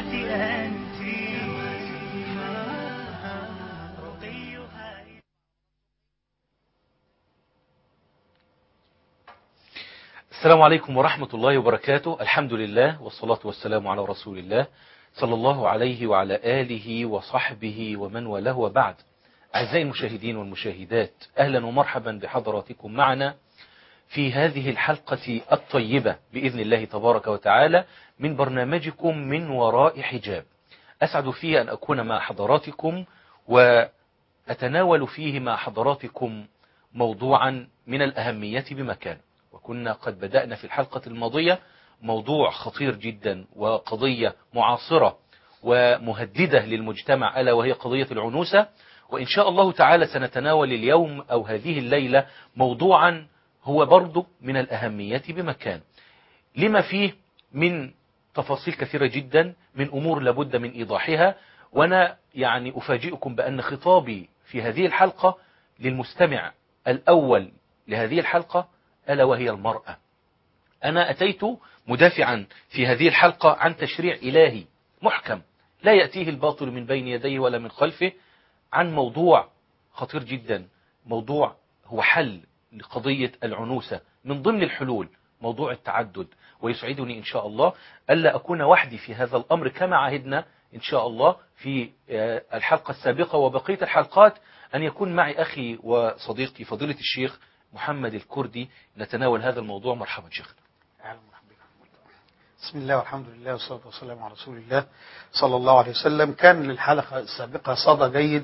حياتي أنت رقيها السلام عليكم ورحمة الله وبركاته الحمد لله والصلاة والسلام على رسول الله صلى الله عليه وعلى آله وصحبه ومن والاه وبعد أعزائي المشاهدين والمشاهدات أهلا ومرحبا بحضراتكم معنا في هذه الحلقة الطيبة بإذن الله تبارك وتعالى من برنامجكم من وراء حجاب أسعد فيه أن أكون مع حضراتكم وأتناول فيه مع حضراتكم موضوعا من الأهمية بمكان وكنا قد بدأنا في الحلقة الماضية موضوع خطير جدا وقضية معاصرة ومهددة للمجتمع ألا وهي قضية العنوسة وإن شاء الله تعالى سنتناول اليوم أو هذه الليلة موضوعا هو برضو من الأهمية بمكان لما فيه من تفاصيل كثيرة جدا من أمور لابد من إيضاحها وأنا يعني أفاجئكم بأن خطابي في هذه الحلقة للمستمع الأول لهذه الحلقة ألا وهي المرأة أنا أتيت مدافعا في هذه الحلقة عن تشريع إلهي محكم لا يأتيه الباطل من بين يديه ولا من خلفه عن موضوع خطير جدا موضوع هو حل لقضية العنوسة من ضمن الحلول موضوع التعدد ويسعدني إن شاء الله ألا أكون وحدي في هذا الأمر كما عهدنا إن شاء الله في الحلقة السابقة وبقية الحلقات أن يكون معي أخي وصديقي فضيلة الشيخ محمد الكردي نتناول هذا الموضوع مرحبا شيخنا أهلا ومرحبا بك. بسم الله والحمد لله والصلاة والسلام على رسول الله صلى الله عليه وسلم كان للحلقة السابقة صدى جيد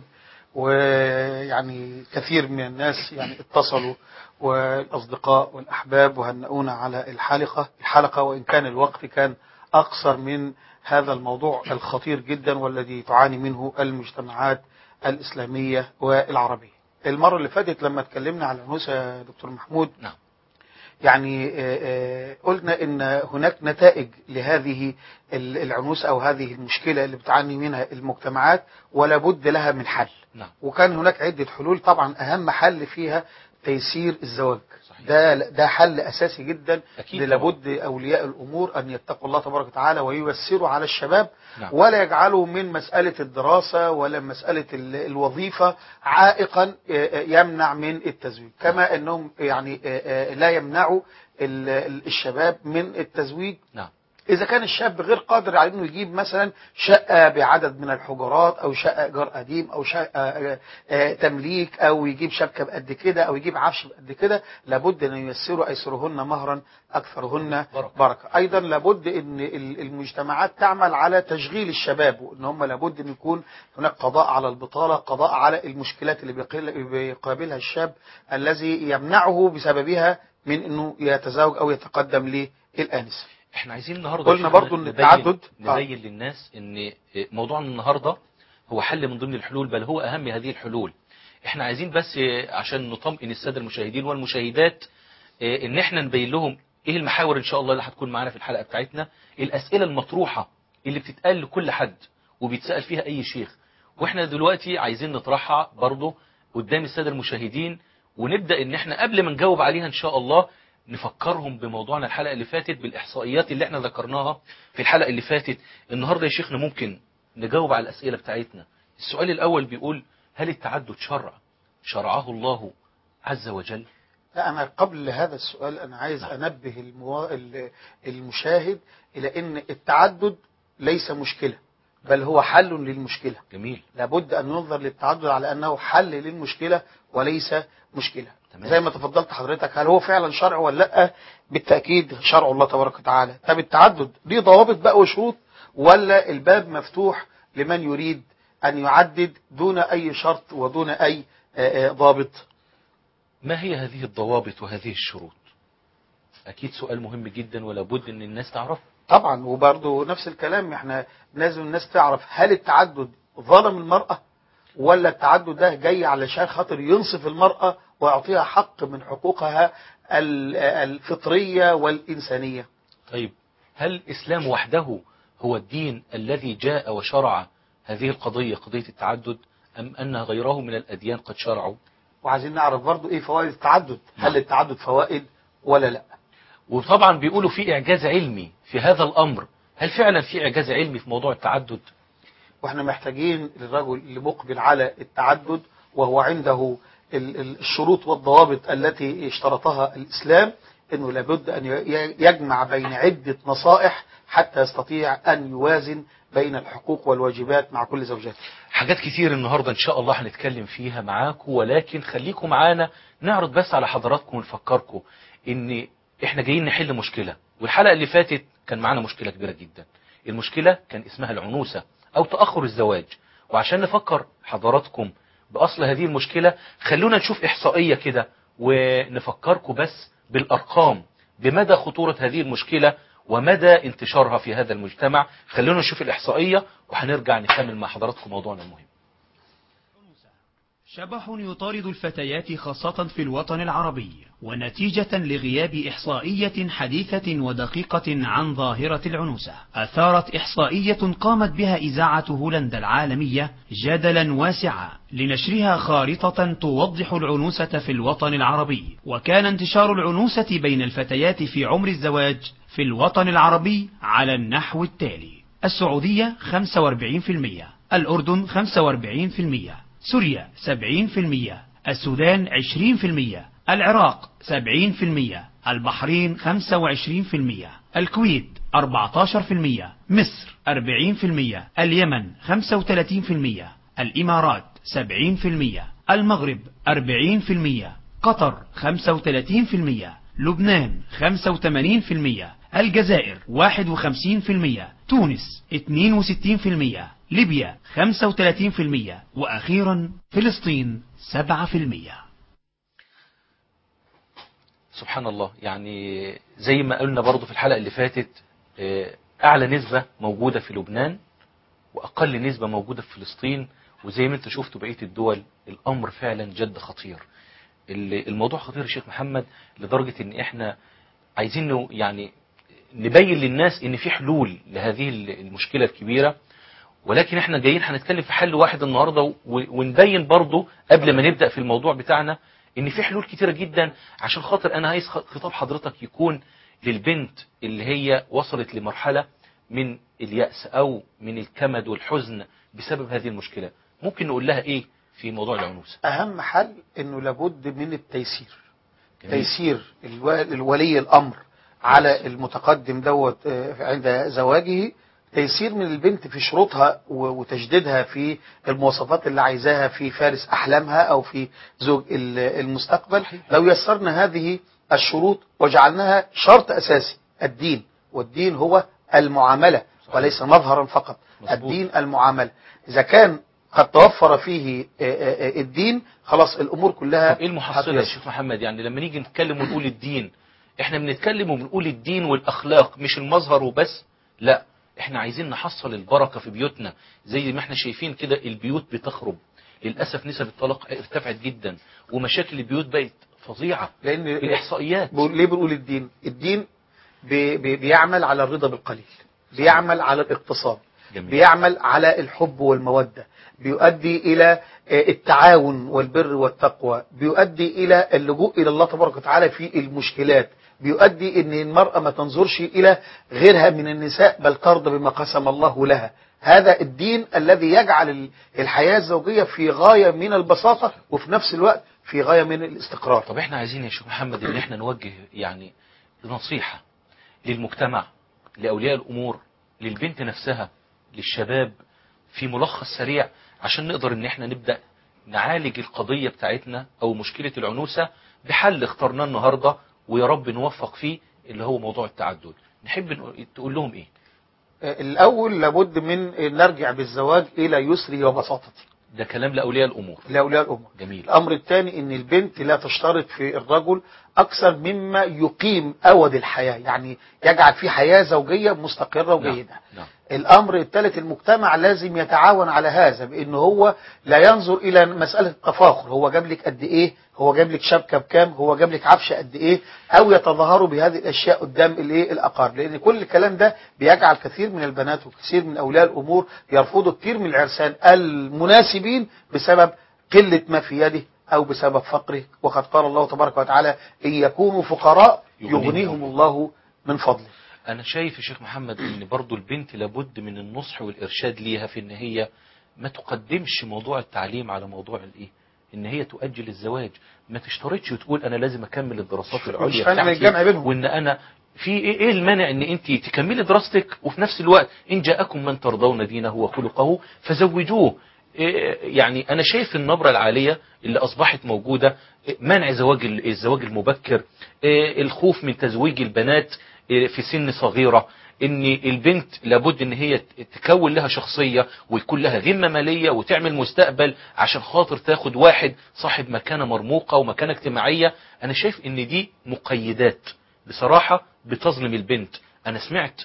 ويعني كثير من الناس يعني اتصلوا والأصدقاء والأحباب وهنؤونا على الحلقة الحلقة وإن كان الوقت كان أقصر من هذا الموضوع الخطير جدا والذي تعاني منه المجتمعات الإسلامية والعربية المرة اللي فاتت لما اتكلمنا على العنوسة يا دكتور محمود نعم يعني آه، آه، قلنا ان هناك نتائج لهذه ال- العنوسة او هذه المشكلة اللي بتعاني منها المجتمعات ولا بد لها من حل نعم وكان هناك عدة حلول طبعا اهم حل فيها تيسير الزواج صحيح. ده ده حل اساسي جدا أكيد اللي لابد اولياء الامور ان يتقوا الله تبارك وتعالى وييسروا على الشباب نعم. ولا يجعلوا من مسألة الدراسة ولا مسألة ال- الوظيفة عائقا آه، آه، يمنع من التزويج كما انهم يعني آه، آه، لا يمنعوا ال- ال- الشباب من التزويج نعم إذا كان الشاب غير قادر على إنه يجيب مثلا شقة بعدد من الحجرات أو شقة إيجار قديم أو شقة آه، آه، تمليك أو يجيب شبكة بقد كده أو يجيب عفش بقد كده لابد أن ييسروا أيسرهن مهرا أكثرهن بركة. بركة أيضا لابد أن ال- المجتمعات تعمل على تشغيل الشباب وأن هم لابد أن يكون هناك قضاء على البطالة قضاء على المشكلات اللي بيقل- بيقابلها الشاب الذي يمنعه بسببها من أنه يتزوج أو يتقدم للآنسة احنا عايزين النهارده قلنا شيخنا برضو إن نبين- التعدد- نبين للناس ان موضوعنا النهارده هو حل من ضمن الحلول بل هو اهم هذه الحلول احنا عايزين بس عشان نطمئن الساده المشاهدين والمشاهدات اه، ان احنا نبين لهم ايه المحاور ان شاء الله اللي هتكون معانا في الحلقه بتاعتنا الاسئله المطروحه اللي بتتقال لكل حد وبيتسال فيها اي شيخ واحنا دلوقتي عايزين نطرحها برضه قدام الساده المشاهدين ونبدا ان احنا قبل ما نجاوب عليها ان شاء الله نفكرهم بموضوعنا الحلقه اللي فاتت بالاحصائيات اللي احنا ذكرناها في الحلقه اللي فاتت النهارده يا شيخنا ممكن نجاوب على الاسئله بتاعتنا السؤال الاول بيقول هل التعدد شرع شرعه الله عز وجل لا أنا قبل هذا السؤال أنا عايز نعم. أنبه الموا... ال- المشاهد إلى أن التعدد ليس مشكلة بل هو حل للمشكلة جميل لابد أن ينظر للتعدد على أنه حل للمشكلة وليس مشكلة تمام. زي ما تفضلت حضرتك هل هو فعلا شرع ولا لا بالتأكيد شرع الله تبارك وتعالى طب التعدد ليه ضوابط بقى وشروط ولا الباب مفتوح لمن يريد أن يعدد دون أي شرط ودون أي آه، آه، ضابط ما هي هذه الضوابط وهذه الشروط اكيد سؤال مهم جدا ولا بد ان الناس تعرفه طبعا وبرضه نفس الكلام احنا لازم الناس تعرف هل التعدد ظلم المرأة ولا التعدد ده جاي علشان خاطر ينصف المرأة ويعطيها حق من حقوقها ال- الفطرية والإنسانية طيب هل الإسلام وحده هو الدين الذي جاء وشرع هذه القضية قضية التعدد أم أن غيره من الأديان قد شرعوا وعايزين نعرف برضه ايه فوائد التعدد نعم. هل التعدد فوائد ولا لا وطبعا بيقولوا في إعجاز علمي في هذا الأمر هل فعلا في إعجاز علمي في موضوع التعدد واحنا محتاجين للرجل اللي مقبل على التعدد وهو عنده ال- ال- الشروط والضوابط التي اشترطها الإسلام أنه لابد أن ي- يجمع بين عدة نصائح حتى يستطيع أن يوازن بين الحقوق والواجبات مع كل زوجاته حاجات كتير النهاردة إن شاء الله هنتكلم فيها معاكم ولكن خليكم معانا نعرض بس على حضراتكم ونفكركم إن إحنا جايين نحل مشكلة والحلقة اللي فاتت كان معانا مشكلة كبيرة جدا المشكلة كان اسمها العنوسة أو تأخر الزواج وعشان نفكر حضراتكم بأصل هذه المشكلة خلونا نشوف إحصائية كده ونفكركم بس بالأرقام بمدى خطورة هذه المشكلة ومدى انتشارها في هذا المجتمع خلونا نشوف الإحصائية وهنرجع نكمل مع حضراتكم موضوعنا المهم شبح يطارد الفتيات خاصة في الوطن العربي ونتيجة لغياب إحصائية حديثة ودقيقة عن ظاهرة العنوسة أثارت إحصائية قامت بها إذاعة هولندا العالمية جدلا واسعا لنشرها خارطة توضح العنوسة في الوطن العربي وكان انتشار العنوسة بين الفتيات في عمر الزواج في الوطن العربي على النحو التالي السعودية 45% الأردن 45% سوريا 70% السودان 20% العراق 70% البحرين 25% الكويت 14% مصر 40% اليمن 35% الإمارات 70% المغرب 40% قطر 35% لبنان 85% الجزائر 51% تونس 62% ليبيا 35% وأخيرا فلسطين 7% سبحان الله يعني زي ما قلنا برضو في الحلقة اللي فاتت آه، أعلى نسبة موجودة في لبنان وأقل نسبة موجودة في فلسطين وزي ما انت شفتوا بقية الدول الأمر فعلا جد خطير ال- الموضوع خطير يا شيخ محمد لدرجة ان احنا عايزين نو- يعني نبين للناس ان في حلول لهذه ال- المشكلة الكبيرة ولكن احنا جايين هنتكلم في حل واحد النهاردة و- ونبين برضو قبل ما نبدأ في الموضوع بتاعنا ان في حلول كتيرة جدا عشان خاطر انا عايز خ- خطاب حضرتك يكون للبنت اللي هي وصلت لمرحلة من اليأس او من الكمد والحزن بسبب هذه المشكلة ممكن نقول لها ايه في موضوع العنوسة أهم حل أنه لابد من التيسير جميل. تيسير الو- الولي الأمر على المتقدم دوت آه، عند زواجه تيسير من البنت في شروطها و- وتجديدها في المواصفات اللي عايزاها في فارس أحلامها أو في زوج ال- المستقبل لو يسرنا هذه الشروط وجعلناها شرط أساسي الدين والدين هو المعاملة وليس مظهرا فقط مظبوط. الدين المعاملة إذا كان قد توفر فيه آه، آه، آه، الدين خلاص الأمور كلها طب ايه المحصلة يا هتيسر. شيخ محمد يعني لما نيجي نتكلم ونقول الدين احنا بنتكلم وبنقول الدين والاخلاق مش المظهر وبس لا احنا عايزين نحصل البركة في بيوتنا زي ما احنا شايفين كده البيوت بتخرب للأسف نسب الطلاق ارتفعت جدا ومشاكل البيوت بقت فظيعة لأن الإحصائيات بقول- ليه بنقول الدين الدين بي بي بيعمل على الرضا بالقليل بيعمل على الاقتصاد جميل. بيعمل على الحب والمودة بيؤدي إلى آه، التعاون والبر والتقوى بيؤدي إلى اللجوء إلى الله تبارك وتعالى في المشكلات بيؤدي أن المرأة ما تنظرش إلى غيرها من النساء بل ترضى بما قسم الله لها هذا الدين الذي يجعل ال- الحياة الزوجية في غاية من البساطة وفي نفس الوقت في غاية من الاستقرار طب احنا عايزين يا شيخ محمد ان احنا نوجه يعني نصيحة للمجتمع لأولياء الأمور للبنت نفسها للشباب في ملخص سريع عشان نقدر ان احنا نبدأ نعالج القضية بتاعتنا او مشكلة العنوسة بحل اخترناه النهاردة ويا رب نوفق فيه اللي هو موضوع التعدد نحب نقول- تقول لهم ايه الأول لابد من نرجع بالزواج إلى يسره وبساطته ده كلام لأولياء الأمور لأولياء الأمور جميل الأمر الثاني أن البنت لا تشترط في الرجل أكثر مما يقيم أود الحياة يعني يجعل في حياة زوجية مستقرة وجيدة نعم. الأمر الثالث المجتمع لازم يتعاون على هذا بأن هو لا ينظر إلى مسألة التفاخر هو جاب لك قد إيه هو جاب لك شبكة بكام هو جاب لك عفشة قد إيه أو يتظاهروا بهذه الأشياء قدام الإيه الأقارب لأن كل الكلام ده بيجعل كثير من البنات وكثير من أولياء الأمور يرفضوا كثير من العرسان المناسبين بسبب قلة ما في يده أو بسبب فقره وقد قال الله تبارك وتعالى إن يكونوا فقراء يغنيهم يغنيهم الله من فضله انا شايف يا شيخ محمد ان برضو البنت لابد من النصح والارشاد ليها في ان هي ما تقدمش موضوع التعليم على موضوع الايه ان هي تؤجل الزواج ما تشترطش وتقول انا لازم اكمل الدراسات العليا فاهم بتاعتي الجمع بينهم. وان انا في ايه إيه المانع ان انت تكملي دراستك وفي نفس الوقت ان جاءكم من ترضون دينه وخلقه فزوجوه إيه يعني انا شايف النبره العاليه اللي اصبحت موجوده إيه منع زواج ال- الزواج المبكر إيه الخوف من تزويج البنات إيه في سن صغيره ان البنت لابد ان هي تكون لها شخصيه ويكون لها ذمه ماليه وتعمل مستقبل عشان خاطر تاخد واحد صاحب مكانه مرموقه ومكانه اجتماعيه انا شايف ان دي مقيدات بصراحه بتظلم البنت انا سمعت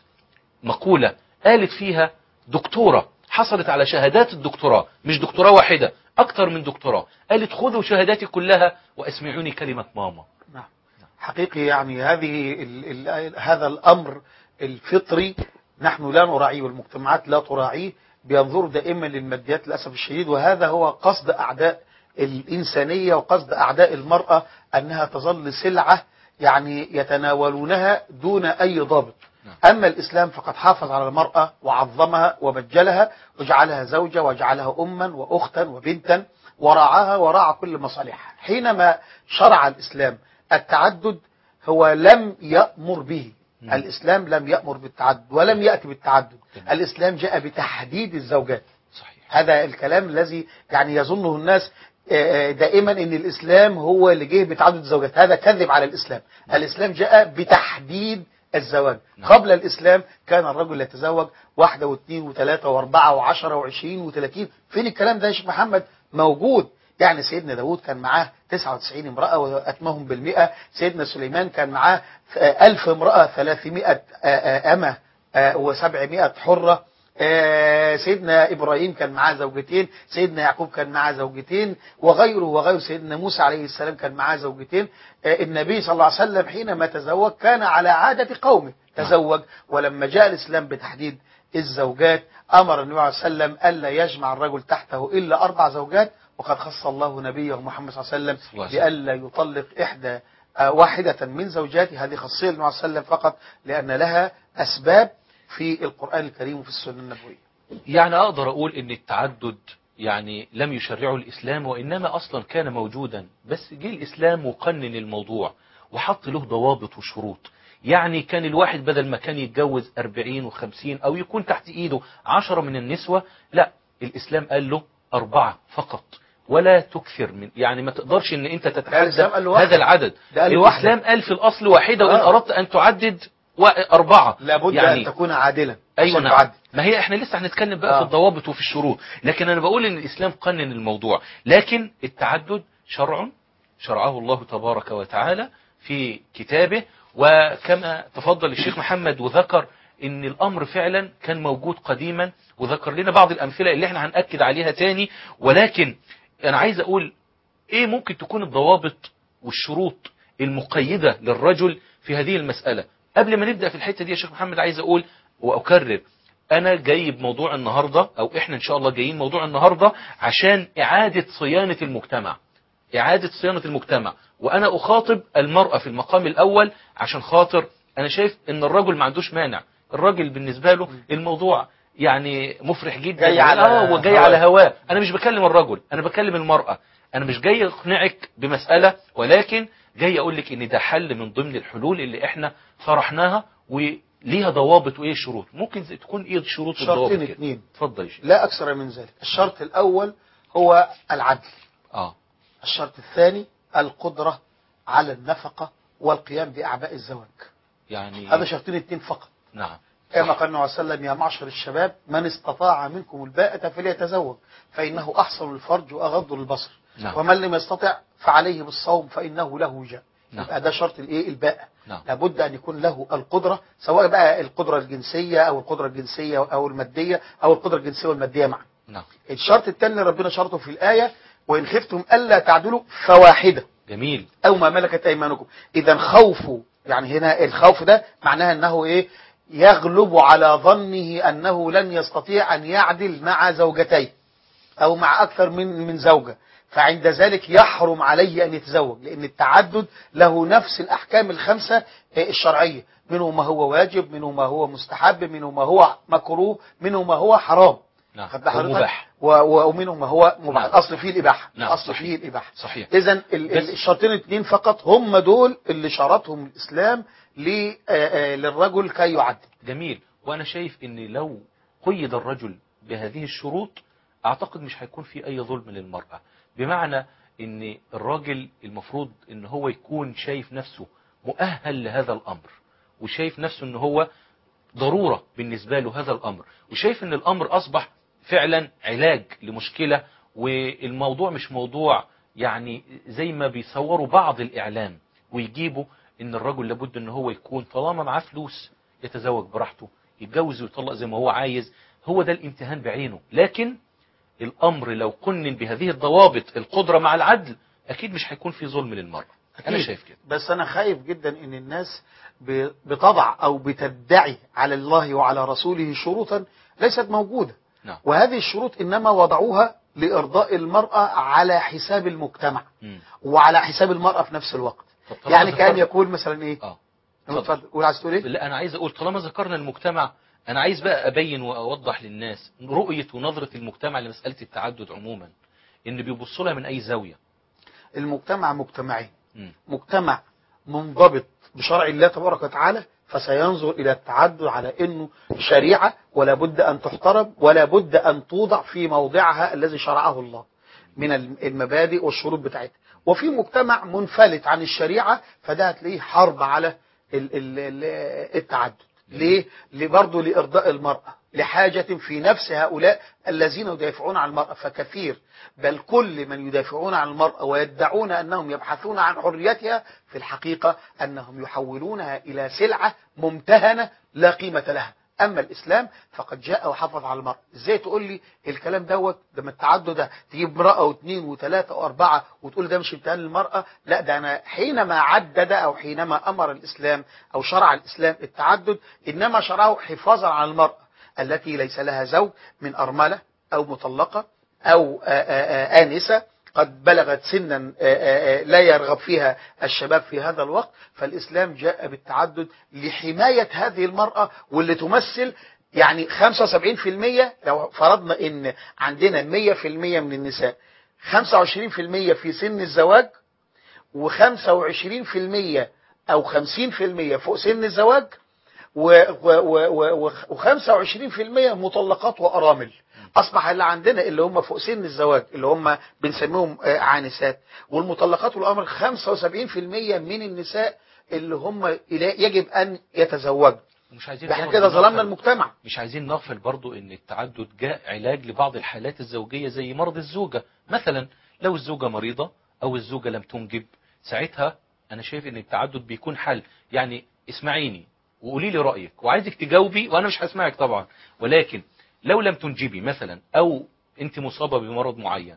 مقولة قالت فيها دكتورة حصلت على شهادات الدكتوراه مش دكتوراه واحدة أكتر من دكتوراه قالت خذوا شهاداتي كلها واسمعوني كلمة ماما نعم حقيقي يعني هذه ال ال هذا الأمر الفطري نحن لا نراعيه والمجتمعات لا تراعيه بينظروا دائما للماديات للأسف الشديد وهذا هو قصد أعداء الإنسانية وقصد أعداء المرأة أنها تظل سلعة يعني يتناولونها دون أي ضابط أما الإسلام فقد حافظ على المرأة وعظمها وبجلها وجعلها زوجة وجعلها أما وأختا وبنتا ورعاها وراعى كل مصالحها حينما شرع الإسلام التعدد هو لم يأمر به مم. الإسلام لم يأمر بالتعدد ولم يأتي بالتعدد تمام. الإسلام جاء بتحديد الزوجات صحيح هذا الكلام الذي يعني يظنه الناس آه، آه، دائما ان الاسلام هو اللي جه بتعدد الزوجات هذا كذب على الاسلام الاسلام جاء بتحديد الزواج نعم. قبل الاسلام كان الرجل يتزوج واحده واثنين وثلاثه واربعه وعشره وعشرين وثلاثين فين الكلام ده يا شيخ محمد موجود يعني سيدنا داود كان معاه 99 امرأة وأتمهم بالمئة سيدنا سليمان كان معاه آه، ألف امرأة 300 آه، آه، أمة و700 حرة آه، سيدنا إبراهيم كان معاه زوجتين سيدنا يعقوب كان معاه زوجتين وغيره وغيره سيدنا موسى عليه السلام كان معاه زوجتين آه، النبي صلى الله عليه وسلم حينما تزوج كان على عادة قومه تزوج ولما جاء الإسلام بتحديد الزوجات أمر النبي عليه وسلم ألا يجمع الرجل تحته إلا أربع زوجات وقد خص الله نبيه محمد صلى الله عليه صلى الله وسلم عليه وسلم. بألا يطلق إحدى آه، واحدة من زوجاته هذه خاصية للنبي عليه وسلم فقط لأن لها أسباب في القرآن الكريم وفي السنة النبوية يعني أقدر أقول إن التعدد يعني لم يشرعه الإسلام وإنما أصلا كان موجودا بس جه الإسلام وقنن الموضوع وحط له ضوابط وشروط يعني كان الواحد بدل ما كان يتجوز 40 و50 أو يكون تحت إيده 10 من النسوة لا الإسلام قال له أربعة فقط ولا تكثر من يعني ما تقدرش ان انت تتحدى الإسلام قال له واحدة. هذا العدد ده قال له الاسلام قال في الاصل واحده وان آه. اردت ان تعدد و- اربعه لابد يعني أن تكون عادلا ايوه عشان نعم تعدل. ما هي احنا لسه هنتكلم بقى آه. في الضوابط وفي الشروط لكن انا بقول ان الاسلام قنن الموضوع لكن التعدد شرع شرعه الله تبارك وتعالى في كتابه وكما تفضل الشيخ محمد وذكر ان الامر فعلا كان موجود قديما وذكر لنا بعض الامثله اللي احنا هنأكد عليها تاني ولكن انا عايز اقول ايه ممكن تكون الضوابط والشروط المقيدة للرجل في هذه المسألة قبل ما نبدأ في الحتة دي يا شيخ محمد عايز اقول واكرر انا جاي بموضوع النهاردة او احنا ان شاء الله جايين موضوع النهاردة عشان اعادة صيانة المجتمع اعادة صيانة المجتمع وانا اخاطب المرأة في المقام الاول عشان خاطر انا شايف ان الرجل ما عندوش مانع الراجل بالنسبة له الموضوع يعني مفرح جدا جاي على اه وجاي هواه. على هواه انا مش بكلم الرجل انا بكلم المرأة انا مش جاي اقنعك بمسألة ولكن جاي اقول لك ان ده حل من ضمن الحلول اللي احنا طرحناها وليها ضوابط وايه شروط ممكن زي- تكون ايه الشروط شرطين والضوابط كده اثنين اتفضل يا شيخ لا أكثر من ذلك الشرط الأول هو العدل اه الشرط الثاني القدرة على النفقة والقيام بأعباء الزواج يعني هذا شرطين اثنين فقط نعم كما قال النبي صلى الله عليه وسلم يا معشر الشباب من استطاع منكم الباءة فليتزوج فإنه أحصن الفرج وأغض للبصر نعم. ومن لم يستطع فعليه بالصوم فإنه له وجاء نعم. يبقى ده شرط الايه الباءة نعم. لابد أن يكون له القدرة سواء بقى القدرة الجنسية أو القدرة الجنسية أو المادية أو القدرة الجنسية والمادية معا نعم الشرط الثاني اللي ربنا شرطه في الآية وإن خفتم ألا تعدلوا فواحدة جميل أو ما ملكت أيمانكم إذا خوف يعني هنا الخوف ده معناها أنه إيه يغلب على ظنه أنه لن يستطيع أن يعدل مع زوجتيه أو مع أكثر من من زوجة فعند ذلك يحرم عليه أن يتزوج لأن التعدد له نفس الأحكام الخمسة الشرعية منه ما هو واجب منه ما هو مستحب منه ما هو مكروه منه ما هو حرام نعم خد بالك حضرتك؟ ومباح و- و- ومنه ما هو مباح نعم. الاصل فيه الاباحه نعم، الاصل صحيح. فيه الاباحه صحيح اذا ال- بس- ال- الشرطين الاثنين فقط هم دول اللي شرطهم الاسلام ل- آه، آه، للرجل كي يعدل جميل وانا شايف ان لو قيد الرجل بهذه الشروط اعتقد مش هيكون في اي ظلم للمرأة بمعنى ان الراجل المفروض ان هو يكون شايف نفسه مؤهل لهذا الامر وشايف نفسه ان هو ضرورة بالنسبة له هذا الامر وشايف ان الامر اصبح فعلا علاج لمشكلة والموضوع مش موضوع يعني زي ما بيصوروا بعض الاعلام ويجيبوا ان الرجل لابد ان هو يكون طالما معاه فلوس يتزوج براحته يتجوز ويطلق زي ما هو عايز هو ده الامتهان بعينه لكن الامر لو قنن بهذه الضوابط القدرة مع العدل اكيد مش هيكون في ظلم للمرأة انا أكيد. شايف كده بس انا خايف جدا ان الناس ب- بتضع او بتدعي على الله وعلى رسوله شروطا ليست موجوده نعم وهذه الشروط انما وضعوها لارضاء المراه على حساب المجتمع مم. وعلى حساب المراه في نفس الوقت طب طالما يعني كان ذكرت- يقول مثلا ايه اه اتفضل قول عايز تقول ايه لا انا عايز اقول طالما ذكرنا المجتمع انا عايز بقى ابين واوضح للناس رؤية ونظرة المجتمع لمسألة التعدد عموما ان بيبصوا لها من اي زاوية المجتمع مجتمعين مم. مجتمع منضبط بشرع الله تبارك وتعالى فسينظر إلى التعدد على أنه شريعة ولا بد أن تحترم ولا بد أن توضع في موضعها الذي شرعه الله من المبادئ والشروط بتاعتها وفي مجتمع منفلت عن الشريعة فده هتلاقيه حرب على ال- ال- ال- التعدد ليه؟ برضه لإرضاء المرأة لحاجة في نفس هؤلاء الذين يدافعون عن المرأة فكثير بل كل من يدافعون عن المرأة ويدعون أنهم يبحثون عن حريتها في الحقيقة أنهم يحولونها إلى سلعة ممتهنة لا قيمة لها أما الإسلام فقد جاء وحافظ على المرأة إزاي تقول لي الكلام دوت لما التعدد ده تجيب امرأة واثنين وثلاثة وأربعة وتقول ده مش امتهان للمرأة لا ده أنا حينما عدد أو حينما أمر الإسلام أو شرع الإسلام التعدد إنما شرعه حفاظا على المرأة التي ليس لها زوج من أرملة أو مطلقة أو آآ آآ آنسة قد بلغت سنا آآ آآ لا يرغب فيها الشباب في هذا الوقت فالإسلام جاء بالتعدد لحماية هذه المرأة واللي تمثل يعني 75% لو فرضنا ان عندنا 100% من النساء 25% في سن الزواج و25% او 50% فوق سن الزواج و25% مطلقات وارامل اصبح اللي عندنا اللي هم فوق سن الزواج اللي هم بنسميهم آه، عانسات والمطلقات والامر 75% من النساء اللي هم إلى- يجب ان يتزوجوا ومش عايزين احنا برضه كده ظلمنا نغفل- المجتمع مش عايزين نغفل برضو ان التعدد جاء علاج لبعض الحالات الزوجية زي مرض الزوجة مثلا لو الزوجة مريضة او الزوجة لم تنجب ساعتها انا شايف ان التعدد بيكون حل يعني اسمعيني وقولي لي رأيك وعايزك تجاوبي وانا مش هسمعك طبعا ولكن لو لم تنجبي مثلا او انت مصابة بمرض معين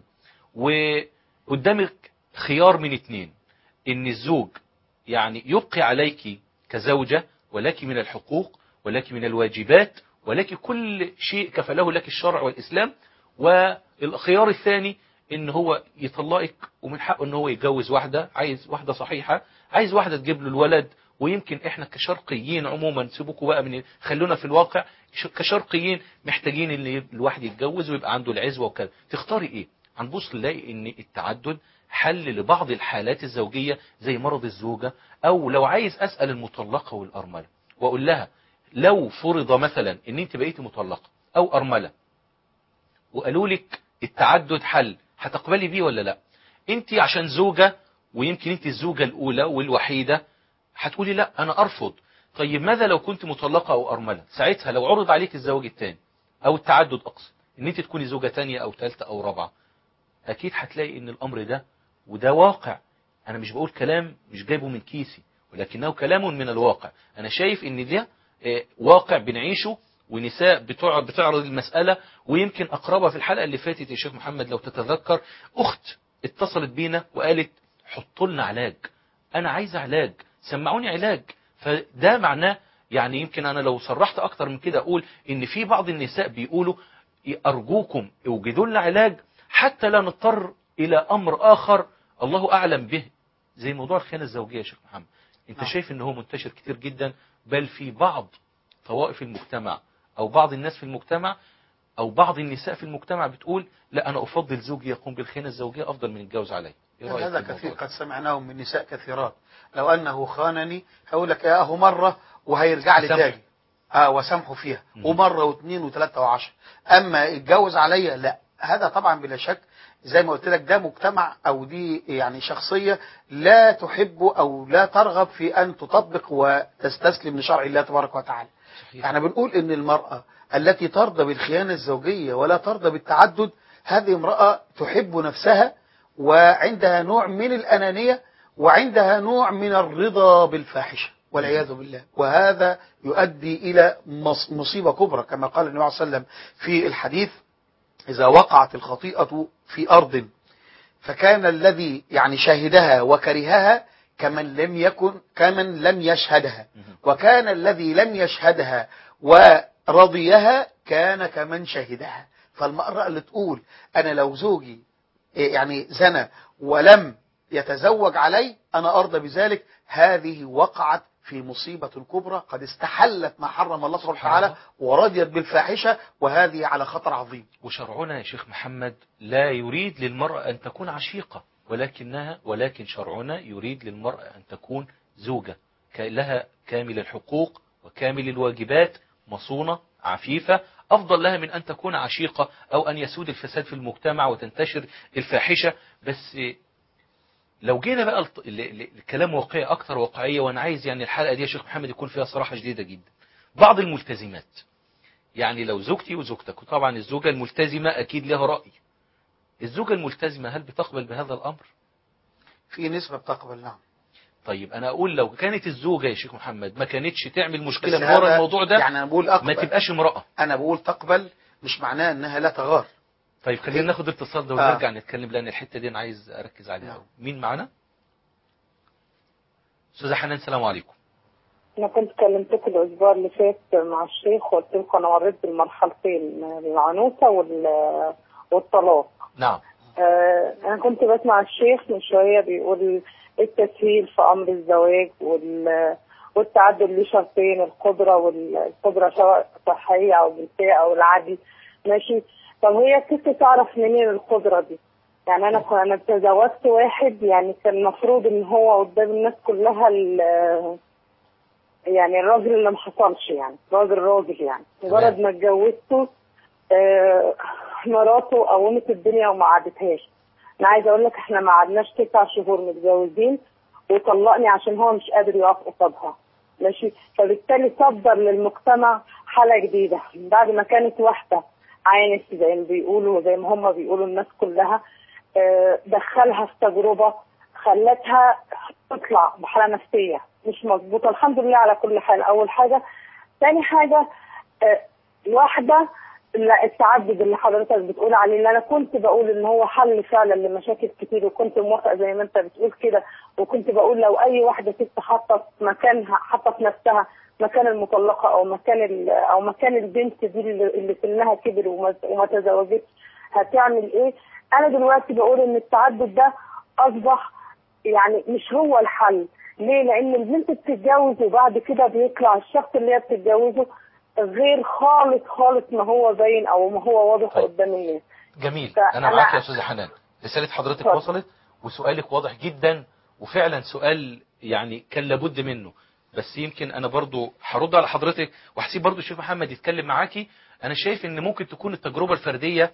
وقدامك خيار من اتنين ان الزوج يعني يبقي عليك كزوجة ولك من الحقوق ولك من الواجبات ولك كل شيء كفله لك الشرع والإسلام والخيار الثاني ان هو يطلقك ومن حقه ان هو يتجوز واحدة عايز واحدة صحيحة عايز واحدة تجيب له الولد ويمكن احنا كشرقيين عموما سيبوكوا بقى من خلونا في الواقع ش- كشرقيين محتاجين ان الواحد يتجوز ويبقى عنده العزوة وكذا تختاري ايه هنبص نلاقي ان التعدد حل لبعض الحالات الزوجية زي مرض الزوجة او لو عايز اسأل المطلقة والارملة واقول لها لو فرض مثلا ان انت بقيتي مطلقة او ارملة وقالوا لك التعدد حل هتقبلي بيه ولا لا انت عشان زوجة ويمكن انت الزوجة الاولى والوحيدة هتقولي لا انا ارفض طيب ماذا لو كنت مطلقة او ارملة ساعتها لو عرض عليك الزواج الثاني او التعدد اقصد ان انت تكوني زوجة تانية او ثالثة او رابعة اكيد هتلاقي ان الامر ده وده واقع انا مش بقول كلام مش جايبه من كيسي ولكنه كلام من الواقع انا شايف ان ده آه، واقع بنعيشه ونساء بتوع- بتعرض المسألة ويمكن أقربها في الحلقة اللي فاتت يا شيخ محمد لو تتذكر أخت اتصلت بينا وقالت حطوا لنا علاج أنا عايز علاج سمعوني علاج فده معناه يعني يمكن أنا لو صرحت أكتر من كده أقول إن في بعض النساء بيقولوا أرجوكم اوجدوا لنا علاج حتى لا نضطر إلى أمر آخر الله أعلم به زي موضوع الخيانة الزوجية يا شيخ محمد انت نعم. شايف ان هو منتشر كتير جدا بل في بعض طوائف المجتمع أو بعض الناس في المجتمع أو بعض النساء في المجتمع بتقول لا أنا أفضل زوجي يقوم بالخيانة الزوجية أفضل من الجواز علي إيه رأيك هذا في الموضوع كثير ده؟ قد سمعناه من نساء كثيرات لو أنه خانني هقول لك يا أهو مرة وهيرجع لي سامحه. تاني اه وسامحه فيها مم. ومرة واثنين وثلاثة وعشر أما اتجوز عليا لا هذا طبعا بلا شك زي ما قلت لك ده مجتمع أو دي يعني شخصية لا تحب أو لا ترغب في أن تطبق وتستسلم لشرع الله تبارك وتعالى صحيح. يعني بنقول ان المرأة التي ترضى بالخيانة الزوجية ولا ترضى بالتعدد هذه امرأة تحب نفسها وعندها نوع من الأنانية وعندها نوع من الرضا بالفاحشة والعياذ بالله وهذا يؤدي إلى مص- مصيبة كبرى كما قال النبي صلى الله عليه وسلم في الحديث إذا وقعت الخطيئة في أرض فكان الذي يعني شاهدها وكرهها كمن لم يكن كمن لم يشهدها وكان الذي لم يشهدها ورضيها كان كمن شهدها فالمرأة اللي تقول أنا لو زوجي إيه يعني زنى ولم يتزوج علي أنا أرضى بذلك هذه وقعت في مصيبة كبرى قد استحلت ما حرم الله سبحانه وتعالى ورضيت بالفاحشة وهذه على خطر عظيم وشرعنا يا شيخ محمد لا يريد للمرأة أن تكون عشيقة ولكنها ولكن شرعنا يريد للمرأة أن تكون زوجة ك- لها كامل الحقوق وكامل الواجبات مصونة عفيفة أفضل لها من أن تكون عشيقة أو أن يسود الفساد في المجتمع وتنتشر الفاحشة بس لو جينا بقى الط- ل- ل- الكلام واقعي أكثر واقعية وأنا عايز يعني الحلقة دي يا شيخ محمد يكون فيها صراحة شديدة جدا بعض الملتزمات يعني لو زوجتي وزوجتك وطبعا الزوجة الملتزمة أكيد لها رأي الزوجة الملتزمة هل بتقبل بهذا الأمر؟ في نسبة بتقبل نعم طيب أنا أقول لو كانت الزوجة يا شيخ محمد ما كانتش تعمل مشكلة بس من ورا هذا- الموضوع ده يعني أنا بقول ما أقبل تبقاش امرأة أنا بقول تقبل مش معناه أنها لا تغار طيب خلينا ناخد الاتصال ده آه. ونرجع نتكلم لأن الحتة دي أنا عايز أركز عليها نعم. أوي. مين معانا؟ أستاذة حنان السلام عليكم أنا كنت كلمتك الأسبوع اللي فات مع الشيخ وقلت لكم أنا مريت بالمرحلتين العنوسة وال- والطلاق نعم آه، أنا كنت بسمع الشيخ من شوية بيقول التسهيل في أمر الزواج وال والتعدد ليه شرطين القدرة والقدرة سواء صحية أو جنسية أو العدل ماشي طب هي كيف تعرف منين القدرة دي؟ يعني أنا كنت أنا تزوجت واحد يعني كان المفروض إن هو قدام الناس كلها ال- يعني الراجل اللي ما حصلش يعني راجل راجل يعني مجرد ما اتجوزته آه، مراته قومت الدنيا وما عادتهاش انا عايزه اقول لك احنا ما قعدناش تسع شهور متجوزين وطلقني عشان هو مش قادر يقف قصادها ماشي فبالتالي صدر للمجتمع حاله جديده بعد ما كانت واحده عانس زي ما بيقولوا زي ما هم بيقولوا الناس كلها آه، دخلها في تجربه خلتها تطلع بحاله نفسيه مش مظبوطه الحمد لله على كل حال اول حاجه تاني حاجه آه، الواحده لا التعدد اللي حضرتك بتقول عليه اللي انا كنت بقول ان هو حل فعلا لمشاكل كتير وكنت موافقه زي ما انت بتقول كده وكنت بقول لو اي واحده ست حاطه في مكانها حاطه في نفسها مكان المطلقه او مكان ال- او مكان البنت دي اللي اللي سنها كبر وما وما تزوجتش هتعمل ايه؟ انا دلوقتي بقول ان التعدد ده اصبح يعني مش هو الحل ليه؟ لان البنت بتتجوز وبعد كده بيطلع الشخص اللي هي بتتجوزه غير خالص خالص ما هو باين او ما هو واضح طيب. قدام الناس جميل فأنا- أنا معاك يا أستاذة حنان رسالة حضرتك اتفضل. وصلت وسؤالك واضح جدا وفعلا سؤال يعني كان لابد منه بس يمكن أنا برضو هرد على حضرتك وهسيب برضو الشيخ محمد يتكلم معاكي أنا شايف إن ممكن تكون التجربة الفردية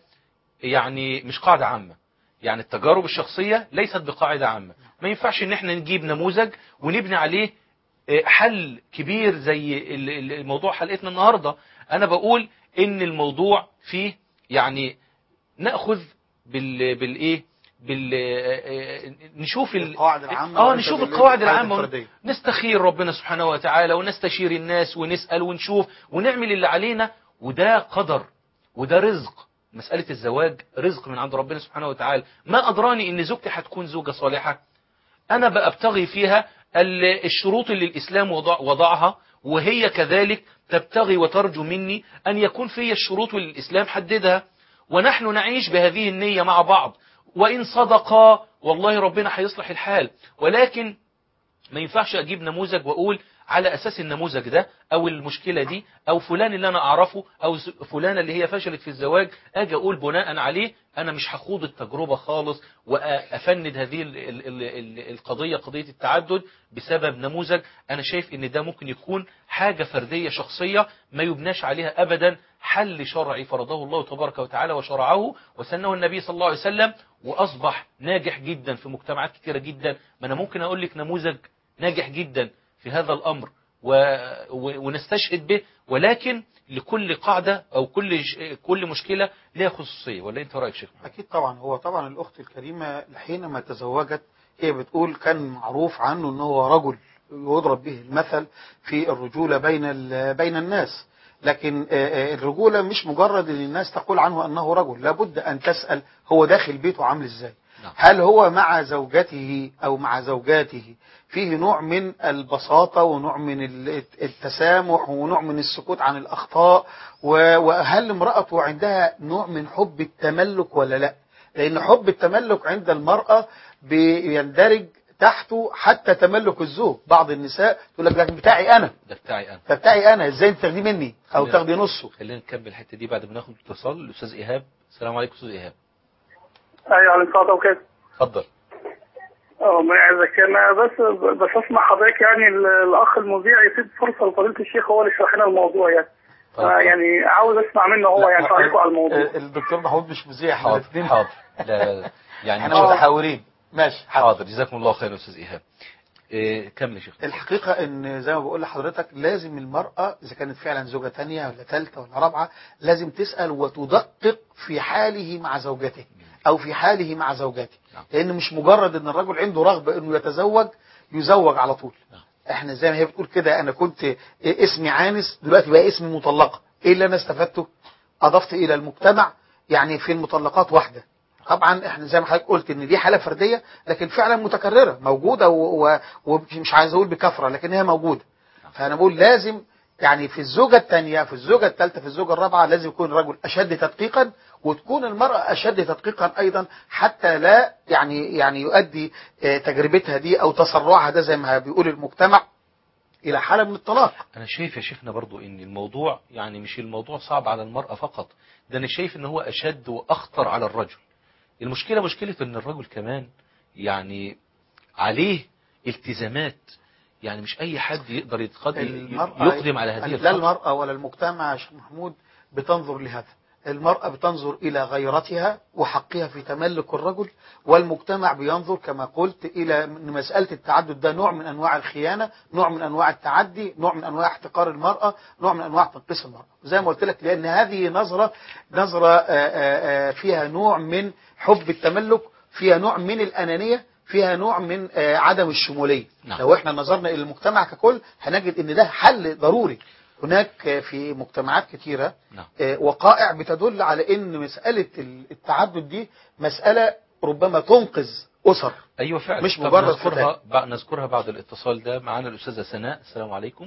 يعني مش قاعدة عامة يعني التجارب الشخصية ليست بقاعدة عامة ما ينفعش ان احنا نجيب نموذج ونبني عليه آه، حل كبير زي ال- ال- الموضوع حلقتنا النهاردة انا بقول ان الموضوع فيه يعني ناخذ بال بالايه بال آه، آه، نشوف ال- القواعد العامة اه وليس نشوف بال- القواعد بالقواعد العامة الفردية. نستخير ربنا سبحانه وتعالى ونستشير الناس ونسأل ونشوف ونعمل اللي علينا وده قدر وده رزق مسألة الزواج رزق من عند ربنا سبحانه وتعالى ما أدراني إن زوجتي هتكون زوجة صالحة أنا بأبتغي فيها ال- الشروط اللي الإسلام وضع وضعها وهي كذلك تبتغي وترجو مني أن يكون في الشروط اللي الإسلام حددها ونحن نعيش بهذه النية مع بعض وإن صدقا والله ربنا هيصلح الحال ولكن ما ينفعش أجيب نموذج وأقول على اساس النموذج ده او المشكله دي او فلان اللي انا اعرفه او ز- فلانه اللي هي فشلت في الزواج اجي اقول بناء عليه انا مش هخوض التجربه خالص وافند هذه ال ال ال ال القضيه قضيه التعدد بسبب نموذج انا شايف ان ده ممكن يكون حاجه فرديه شخصيه ما يبناش عليها ابدا حل شرعي فرضه الله تبارك وتعالى وشرعه وسنه النبي صلى الله عليه وسلم واصبح ناجح جدا في مجتمعات كثيره جدا ما انا ممكن اقول لك نموذج ناجح جدا في هذا الامر و... و... ونستشهد به ولكن لكل قاعده او كل ش... كل مشكله لها خصوصيه ولا انت رايك شيخ محمد؟ أكيد طبعا هو طبعا الأخت الكريمة حينما تزوجت هي بتقول كان معروف عنه أنه هو رجل يضرب به المثل في الرجولة بين ال- بين الناس لكن آه، آه، الرجولة مش مجرد أن الناس تقول عنه أنه رجل لابد أن تسأل هو داخل بيته عامل إزاي نعم. هل هو مع زوجته أو مع زوجاته فيه نوع من البساطة ونوع من ال- التسامح ونوع من السكوت عن الأخطاء و- وهل امرأته عندها نوع من حب التملك ولا لا لأن حب التملك عند المرأة بيندرج تحته حتى تملك الزوج بعض النساء تقول لك ده بتاعي أنا ده بتاعي انا ده بتاعي أنا إزاي أنت تاخديه مني أو خلينا- تاخدي نصه خلينا نكمل الحته دي بعد ما ناخد اتصال الاستاذ ايهاب السلام عليكم استاذ ايهاب ايوه على الصوت وكده اتفضل اه ما يعزك انا بس بس اسمع حضرتك يعني ال- الاخ المذيع يسيب فرصه لفضيله الشيخ هو اللي يشرح لنا الموضوع يعني طيب. آه يعني عاوز اسمع منه هو يعني تعليقه على الموضوع ال- الدكتور محمود مش مذيع احنا حاضر الاثنين حاضر لا لا لا. يعني احنا متحاورين ماشي حاضر جزاكم الله خير يا استاذ ايهاب إيه كمل يا شيخ الحقيقة ان زي ما بقول لحضرتك لازم المرأة اذا كانت فعلا زوجة تانية ولا ثالثة ولا رابعة لازم تسأل وتدقق في حاله مع زوجته او في حاله مع زوجته نعم. لان مش مجرد ان الرجل عنده رغبة انه يتزوج يزوج على طول نعم. احنا زي ما هي بتقول كده انا كنت اسمي عانس دلوقتي بقى اسمي مطلقة ايه اللي انا استفدته اضفت الى المجتمع يعني في المطلقات واحدة طبعا احنا زي ما حضرتك قلت ان دي حاله فرديه لكن فعلا متكرره موجوده و- و- ومش عايز اقول بكثره لكن هي موجوده فانا بقول لازم يعني في الزوجه الثانيه في الزوجه الثالثه في الزوجه الرابعه لازم يكون الرجل اشد تدقيقا وتكون المراه اشد تدقيقا ايضا حتى لا يعني يعني يؤدي آه، تجربتها دي او تسرعها ده زي ما بيقول المجتمع الى حاله من الطلاق انا شايف يا شيخنا برضو ان الموضوع يعني مش الموضوع صعب على المرأة فقط ده انا شايف ان هو اشد واخطر على الرجل المشكلة مشكلة ان الرجل كمان يعني عليه التزامات يعني مش اي حد يقدر يتقد- المرأة يقدم على هذه لا الخطوة المرأة ولا المجتمع يا شيخ محمود بتنظر لهذا المرأة بتنظر إلى غيرتها وحقها في تملك الرجل والمجتمع بينظر كما قلت إلى أن مسألة التعدد ده نوع من أنواع الخيانة نوع من أنواع التعدي نوع من أنواع احتقار المرأة نوع من أنواع تنقيص المرأة زي ما قلت لك لأن هذه نظرة نظرة آه، آه، آه، فيها نوع من حب التملك فيها نوع من الأنانية فيها نوع من آه، عدم الشمولية نعم. لو احنا نظرنا إلى المجتمع ككل هنجد ان ده حل ضروري هناك آه، في مجتمعات كثيرة نعم. آه، وقائع بتدل على ان مسألة التعدد دي مسألة ربما تنقذ أسر ايوه فعلا مش طب مجرد نذكرها بع- نذكرها بعد الاتصال ده معانا الاستاذة سناء السلام عليكم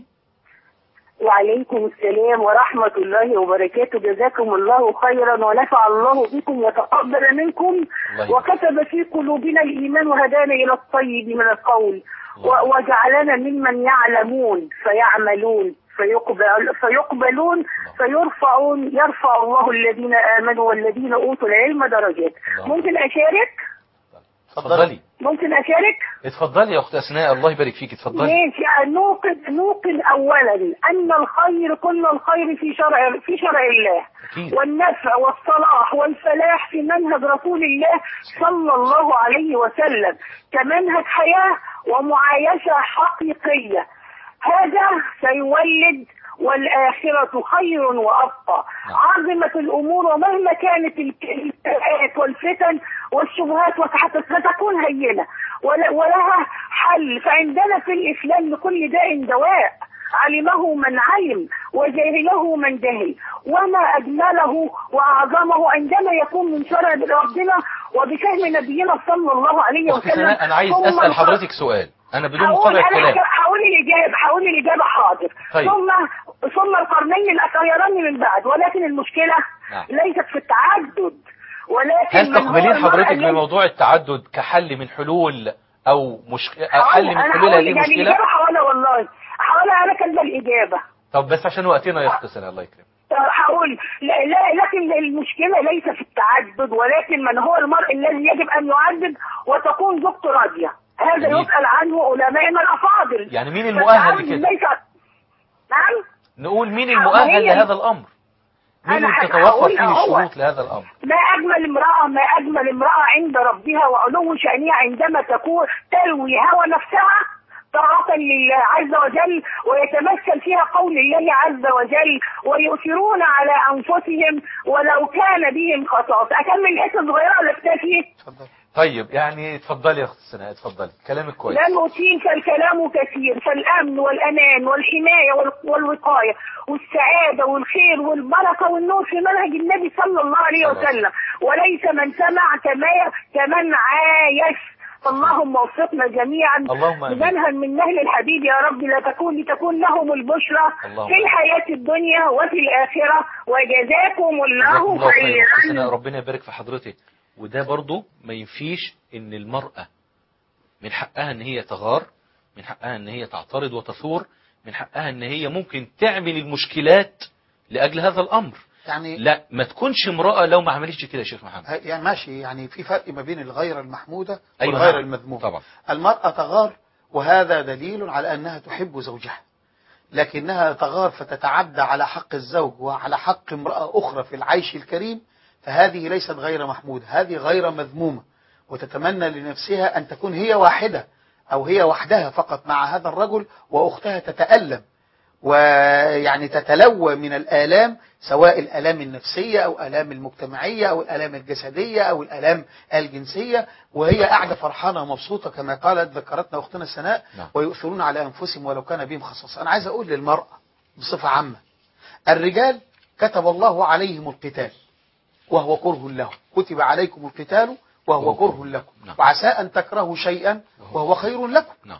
وعليكم السلام ورحمة الله وبركاته جزاكم الله خيرا ونفع الله بكم وتقبل منكم الله يبارك. وكتب في قلوبنا الإيمان وهدانا إلى الطيب من القول و- وجعلنا ممن يعلمون فيعملون فيقبل فيقبلون فيرفعون يرفع الله الذين آمنوا والذين أوتوا العلم درجات الله. ممكن أشارك اتفضلي ممكن أشارك اتفضلي يا اخت اسناء الله يبارك فيك اتفضلي ماشي نوقن نوقن اولا ان الخير كل الخير في شرع في شرع الله اكيد والنفع والصلاح والفلاح في منهج رسول الله صلى الله عليه وسلم كمنهج حياه ومعايشه حقيقيه هذا سيولد والآخرة خير وأبقى نعم. عظمت الأمور ومهما كانت الك- الابتلاءات والفتن والشبهات ستكون هينة ول- ولها حل فعندنا في الإسلام لكل داء دواء علمه من علم وجاهله من جهل وما أجمله وأعظمه عندما يكون من شرع ربنا وبفهم نبينا صلى الله عليه اخت وسلم سناء انا عايز ثم اسال الخ- حضرتك سؤال انا بدون هقول مقاطعه انا كلام هقول الاجابه هقول الاجابه حاضر طيب. ثم ثم القرنين الاخيران من بعد ولكن المشكله نعم. ليست في التعدد ولكن هل من هو تقبلين المرأة حضرتك الذي- بموضوع التعدد كحل من حلول او مش هقول- حل من أنا حلول هقول هذه يعني المشكله الاجابه حوالي والله حوالي ولا انا كاتبه الاجابه طب بس عشان وقتنا يا اخت سناء الله يكرمك طب هقول لا, لا لكن المشكله ليس في التعدد ولكن من هو المرء الذي يجب ان يعدد وتكون زوجته راضيه هذا جميل. يسال عنه علمائنا الافاضل يعني مين المؤهل فالتعدد لكده؟ ليس نعم نقول مين هي- المؤهل لهذا الامر مين أنا اللي ه- تتوفر هقول فيه أهو. الشروط لهذا الامر ما أجمل امرأة ما أجمل امرأة عند ربها وعلو شأنها عندما تكون تروي هوى نفسها طاعة لله عز وجل ويتمثل فيها قول الله عز وجل ويؤثرون على أنفسهم ولو كان بهم خصاصة أكمل حتة صغيرة ولا اكتفي؟ اتفضل طيب يعني اتفضلي يا اخت سناء اتفضلي كلامك كويس لن أطيل فالكلام كثير فالأمن والأمان والحماية وال- والوقاية والسعادة والخير والبركة والنور في منهج النبي صلى الله عليه صلى الله عليه وسلم وليس من سمع كما كمن عايش اللهم وفقنا جميعا اللهم آمين. بمنهج من نهل الحبيب يا رب لا تكون لتكون لهم البشرى اللهم في الحياة الدنيا وفي الآخرة وجزاكم جزاكم الله الله خير يا أخت سناء خيرا ربنا يبارك في حضرتك وده برضو ما ينفيش ان المرأة من حقها ان هي تغار من حقها ان هي تعترض وتثور من حقها ان هي ممكن تعمل المشكلات لاجل هذا الامر يعني لا ما تكونش امرأة لو ما عملتش كده يا شيخ محمد ه- يعني ماشي يعني في فرق ما بين الغيرة المحمودة أيوة والغيرة نعم. المذمومة طبعا المرأة تغار وهذا دليل على أنها تحب زوجها لكنها تغار فتتعدى على حق الزوج وعلى حق امرأة أخرى في العيش الكريم فهذه ليست غير محمودة هذه غير مذمومة وتتمنى لنفسها أن تكون هي واحدة أو هي وحدها فقط مع هذا الرجل وأختها تتألم ويعني تتلوى من الآلام سواء الآلام النفسية أو الآلام المجتمعية أو الآلام الجسدية أو الآلام الجنسية وهي قاعدة فرحانة ومبسوطة كما قالت ذكرتنا أختنا سناء نعم. ويؤثرون على أنفسهم ولو كان بهم خصاصة أنا عايز أقول للمرأة بصفة عامة الرجال كتب الله عليهم القتال وهو كره لهم كتب عليكم القتال وهو وهو كره لكم نعم. وعسى أن تكرهوا شيئا وهو خير لكم نعم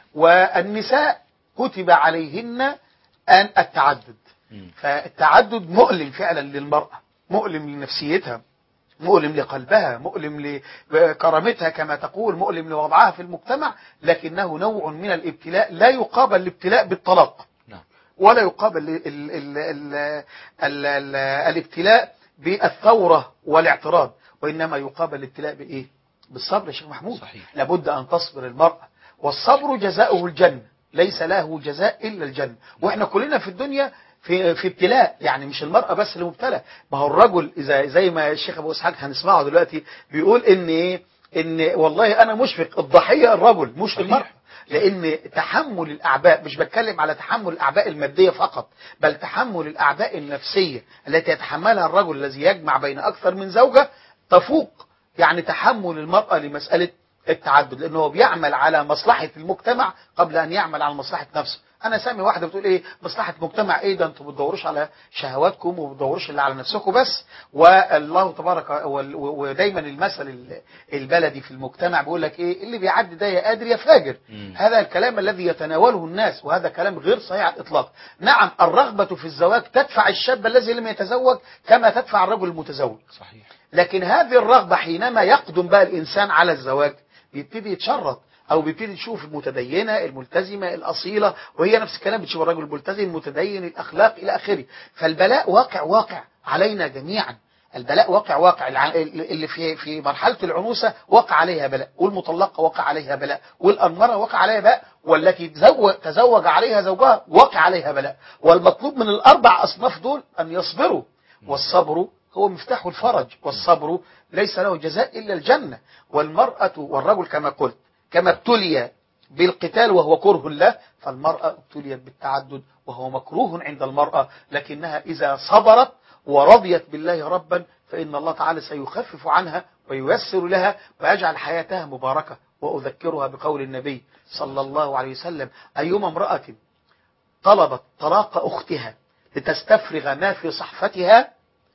والنساء كتب عليهن أن التعدد مم. فالتعدد مؤلم فعلا للمرأة مؤلم لنفسيتها مؤلم لقلبها مؤلم لكرامتها كما تقول مؤلم لوضعها في المجتمع لكنه نوع من الابتلاء لا يقابل الابتلاء بالطلاق نعم ولا يقابل ال ال ال ال ال ال الابتلاء بالثورة والاعتراض وإنما يقابل الابتلاء بإيه بالصبر يا شيخ محمود صحيح. لابد أن تصبر المرأة والصبر جزاؤه الجنة ليس له جزاء إلا الجنة وإحنا كلنا في الدنيا في في ابتلاء يعني مش المرأة بس اللي مبتلى ما هو الرجل إذا زي ما الشيخ أبو إسحاق هنسمعه دلوقتي بيقول إن إيه إن والله أنا مشفق الضحية الرجل مش صحيح. المرأة لان تحمل الاعباء مش بتكلم على تحمل الاعباء الماديه فقط بل تحمل الاعباء النفسيه التي يتحملها الرجل الذي يجمع بين اكثر من زوجه تفوق يعني تحمل المراه لمساله التعدد لانه هو بيعمل على مصلحه المجتمع قبل ان يعمل على مصلحه نفسه انا سامي واحده بتقول ايه مصلحه مجتمع ايه ده انتوا بتدوروش على شهواتكم وما بتدوروش الا على نفسكم بس والله تبارك وال- ودايما المثل ال- البلدي في المجتمع بيقول لك ايه اللي بيعدي ده يا قادر يا فاجر مم. هذا الكلام الذي يتناوله الناس وهذا كلام غير صحيح على الاطلاق نعم الرغبه في الزواج تدفع الشاب الذي لم يتزوج كما تدفع الرجل المتزوج صحيح لكن هذه الرغبة حينما يقدم بقى الإنسان على الزواج بيبتدي يتشرط أو بيبتدي يشوف المتدينة الملتزمة الأصيلة وهي نفس الكلام بتشوف الرجل الملتزم المتدين الأخلاق إلى آخره فالبلاء واقع واقع علينا جميعا البلاء واقع واقع الع- اللي في في مرحلة العنوسة وقع عليها بلاء والمطلقة وقع عليها بلاء والأنمرة وقع عليها بلاء والتي تزوج, تزوج عليها زوجها وقع عليها بلاء والمطلوب من الأربع أصناف دول أن يصبروا والصبر هو مفتاح الفرج والصبر ليس له جزاء إلا الجنة والمرأة والرجل كما قلت كما ابتلي بالقتال وهو كره له فالمرأة ابتليت بالتعدد وهو مكروه عند المرأة لكنها إذا صبرت ورضيت بالله ربا فإن الله تعالى سيخفف عنها وييسر لها ويجعل حياتها مباركة وأذكرها بقول النبي صلى الله عليه وسلم أيما امرأة طلبت طلاق أختها لتستفرغ ما في صحفتها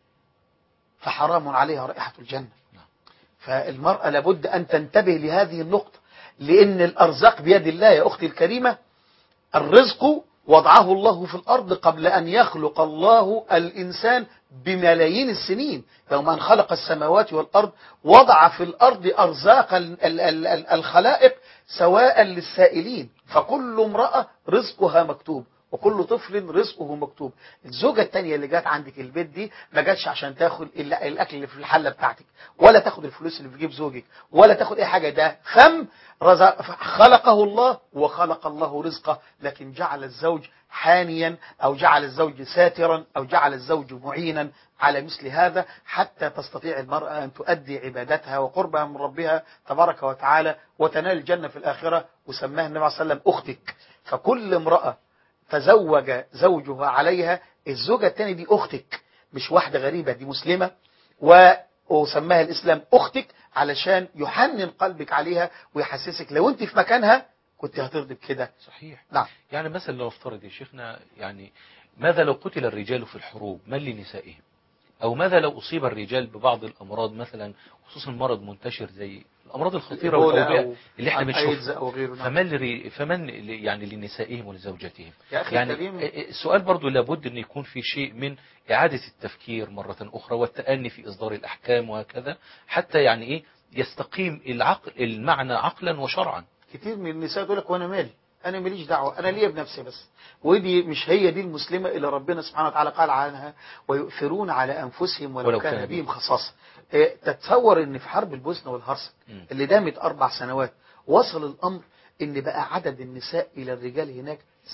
فحرام عليها رائحة الجنة فالمرأة لابد أن تنتبه لهذه النقطة لأن الأرزاق بيد الله يا أختي الكريمة الرزق وضعه الله في الأرض قبل أن يخلق الله الإنسان بملايين السنين يوم أن خلق السماوات والأرض وضع في الأرض أرزاق ال- ال- ال- ال- الخلائق سواء للسائلين فكل امرأة رزقها مكتوب وكل طفل رزقه مكتوب الزوجة التانية اللي جات عندك البيت دي ما جاتش عشان تاخد ال- الاكل اللي في الحلة بتاعتك ولا تاخد الفلوس اللي في جيب زوجك ولا تاخد اي حاجة ده فم رزق خلقه الله وخلق الله رزقه لكن جعل الزوج حانيا او جعل الزوج ساترا او جعل الزوج معينا على مثل هذا حتى تستطيع المرأة أن تؤدي عبادتها وقربها من ربها تبارك وتعالى وتنال الجنة في الآخرة وسماها النبي عليه الصلاة والسلام أختك فكل امرأة تزوج زوجها عليها الزوجة الثانية دي أختك مش واحدة غريبة دي مسلمة و وسماها الإسلام أختك علشان يحنن قلبك عليها ويحسسك لو أنت في مكانها كنت هترضي بكده صحيح نعم يعني مثلا لو افترض يا شيخنا يعني ماذا لو قتل الرجال في الحروب من لنسائهم أو ماذا لو أصيب الرجال ببعض الأمراض مثلا خصوصا مرض منتشر زي الأمراض الخطيرة الإيبولا والأوبئة أو اللي احنا الأيدز بنشوفها أو غيره نعم. فمن لري فمن ل- يعني لنسائهم ولزوجاتهم يا أخي يعني الكريم السؤال برضو لابد أن يكون في شيء من إعادة التفكير مرة أخرى والتأني في إصدار الأحكام وهكذا حتى يعني إيه يستقيم العقل المعنى عقلا وشرعا كتير من النساء تقول لك وانا مالي انا ماليش دعوه انا ليا بنفسي بس ودي مش هي دي المسلمه اللي ربنا سبحانه وتعالى قال عنها ويؤثرون على انفسهم ولو, ولو كان, كان بهم خصاصه إيه، تتصور ان في حرب البوسنه والهرسك مم. اللي دامت اربع سنوات وصل الامر ان بقى عدد النساء الى الرجال هناك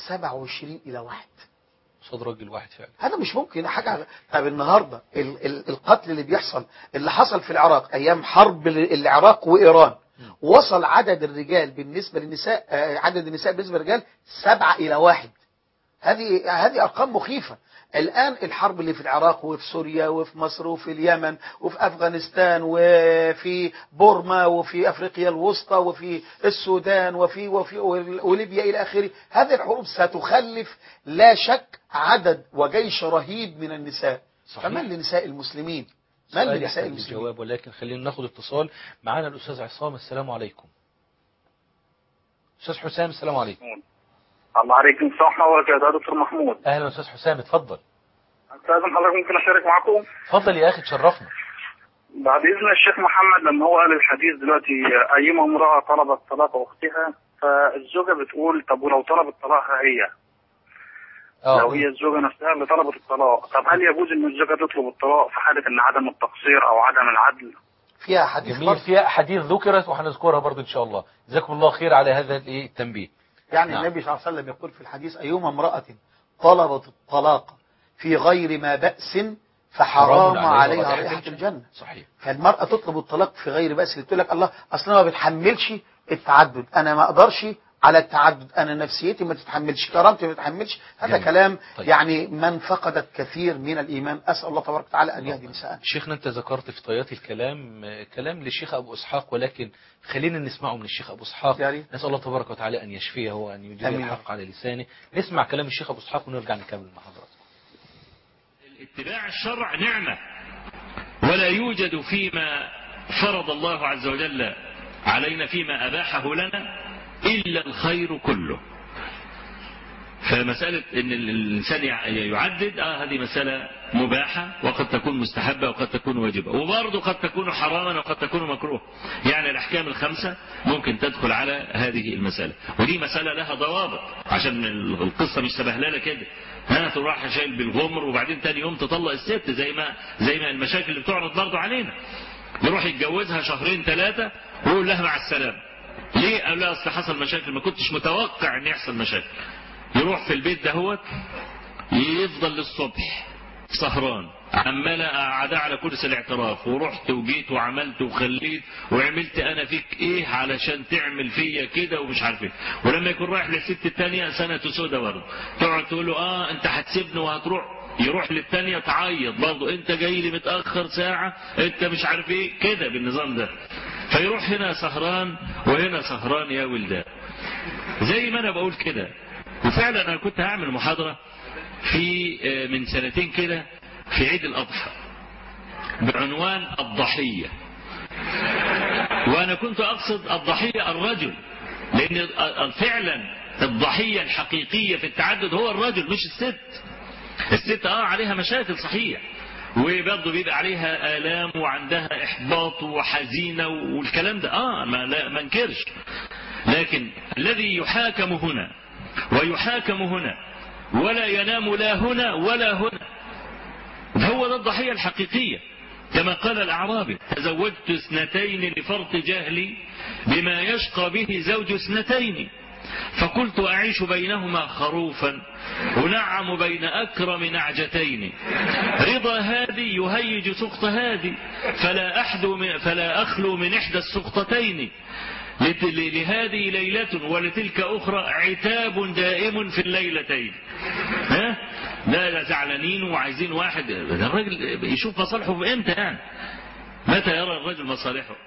27 الى واحد صد راجل واحد فعلا هذا مش ممكن حاجة طب النهاردة ال ال القتل اللي بيحصل اللي حصل في العراق أيام حرب ال- العراق وإيران وصل عدد الرجال بالنسبة للنساء آه، عدد النساء بالنسبة للرجال سبعة إلى واحد هذه هذه أرقام مخيفة الآن الحرب اللي في العراق وفي سوريا وفي مصر وفي اليمن وفي أفغانستان وفي بورما وفي أفريقيا الوسطى وفي السودان وفي وفي وليبيا إلى آخره هذه الحروب ستخلف لا شك عدد وجيش رهيب من النساء صحيح. فمن لنساء المسلمين من سؤال لنساء يحتاج المسلمين للجواب ولكن خلينا ناخد اتصال معانا الأستاذ عصام السلام عليكم أستاذ حسام السلام عليكم الله عليكم السلام ورحمة الله وبركاته يا دكتور محمود أهلا أستاذ حسام اتفضل استاذن حضرتك ممكن اشارك معاكم اتفضل يا أخي تشرفنا بعد اذن الشيخ محمد لما هو قال الحديث دلوقتي ايما امراه طلبت طلاق اختها فالزوجه بتقول طب ولو طلبت طلاقها هي لو هي الزوجه نفسها اللي طلبت الطلاق طب هل يجوز ان الزوجه تطلب الطلاق في حاله ان عدم التقصير او عدم العدل فيها حديث جميل برضه. فيها أحاديث ذكرت وهنذكرها برضه إن شاء الله جزاكم الله خير على هذا الإيه التنبيه يعني نعم. النبي صلى الله عليه وسلم يقول في الحديث أيما امرأة طلبت الطلاق في غير ما بأس فحرام عليها رائحة الجنة صحيح فالمرأة تطلب الطلاق في غير بأس اللي تقول لك الله أصلا ما بتحملش التعدد أنا ما أقدرش على التعدد أنا نفسيتي ما تتحملش كرامتي ما تتحملش هذا جميل. كلام طيب. يعني من فقدت كثير من الإيمان أسأل الله تبارك وتعالى أن يهدي نساءنا شيخنا أنت ذكرت في طيات الكلام آه، كلام للشيخ أبو إسحاق ولكن خلينا نسمعه من الشيخ أبو إسحاق يا ريت. نسأل الله تبارك وتعالى أن يشفيه وأن يجري آمين. الحق على لسانه نسمع كلام الشيخ أبو إسحاق ونرجع نكمل مع حضرتك اتباع الشرع نعمة ولا يوجد فيما فرض الله عز وجل علينا فيما أباحه لنا إلا الخير كله فمسألة أن الإنسان يع- يعدد آه هذه مسألة مباحة وقد تكون مستحبة وقد تكون واجبة وبرضه قد تكون حراما وقد تكون مكروه يعني الأحكام الخمسة ممكن تدخل على هذه المسألة ودي مسألة لها ضوابط عشان القصة مش سبهللة كده ها تروح شايل بالغمر وبعدين تاني يوم تطلق الست زي ما زي ما المشاكل اللي بتعرض برضه علينا يروح يتجوزها شهرين ثلاثة ويقول لها مع السلامة ليه؟ قال لها اصل حصل مشاكل ما كنتش متوقع ان يحصل مشاكل يروح في البيت دهوت يفضل للصبح سهران عمال قاعدة على كرسي الاعتراف ورحت وجيت وعملت وخليت وعملت انا فيك ايه علشان تعمل فيا كده ومش عارف ايه ولما يكون رايح للست التانية سنة سودة برضه تقعد تقول له اه انت هتسيبني وهتروح يروح للتانية تعيط برضه انت جاي لي متأخر ساعة انت مش عارف ايه كده بالنظام ده فيروح هنا سهران وهنا سهران يا ولدان زي ما انا بقول كده وفعلا انا كنت هعمل محاضرة في آه، من سنتين كده في عيد الاضحى بعنوان الضحية وانا كنت اقصد الضحية الرجل لان ال- فعلا الضحية الحقيقية في التعدد هو الرجل مش الست الست اه عليها مشاكل صحيح وبرضه بيبقى عليها آلام وعندها إحباط وحزينة والكلام ده اه ما لا ما انكرش لكن الذي يحاكم هنا ويحاكم هنا ولا ينام لا هنا ولا هنا هو ده الضحية الحقيقية كما قال الأعرابي تزوجت اثنتين لفرط جهلي بما يشقى به زوج اثنتين فقلت أعيش بينهما خروفا أنعم بين أكرم نعجتين رضا هادي يهيج سقط هادي فلا, أحدو من فلا أخلو من إحدى السقطتين لت- ل- لهذه ليلة ولتلك أخرى عتاب دائم في الليلتين ها؟ لا لا زعلانين وعايزين واحد ده الراجل يشوف مصالحه في امتى يعني متى يرى الرجل مصالحه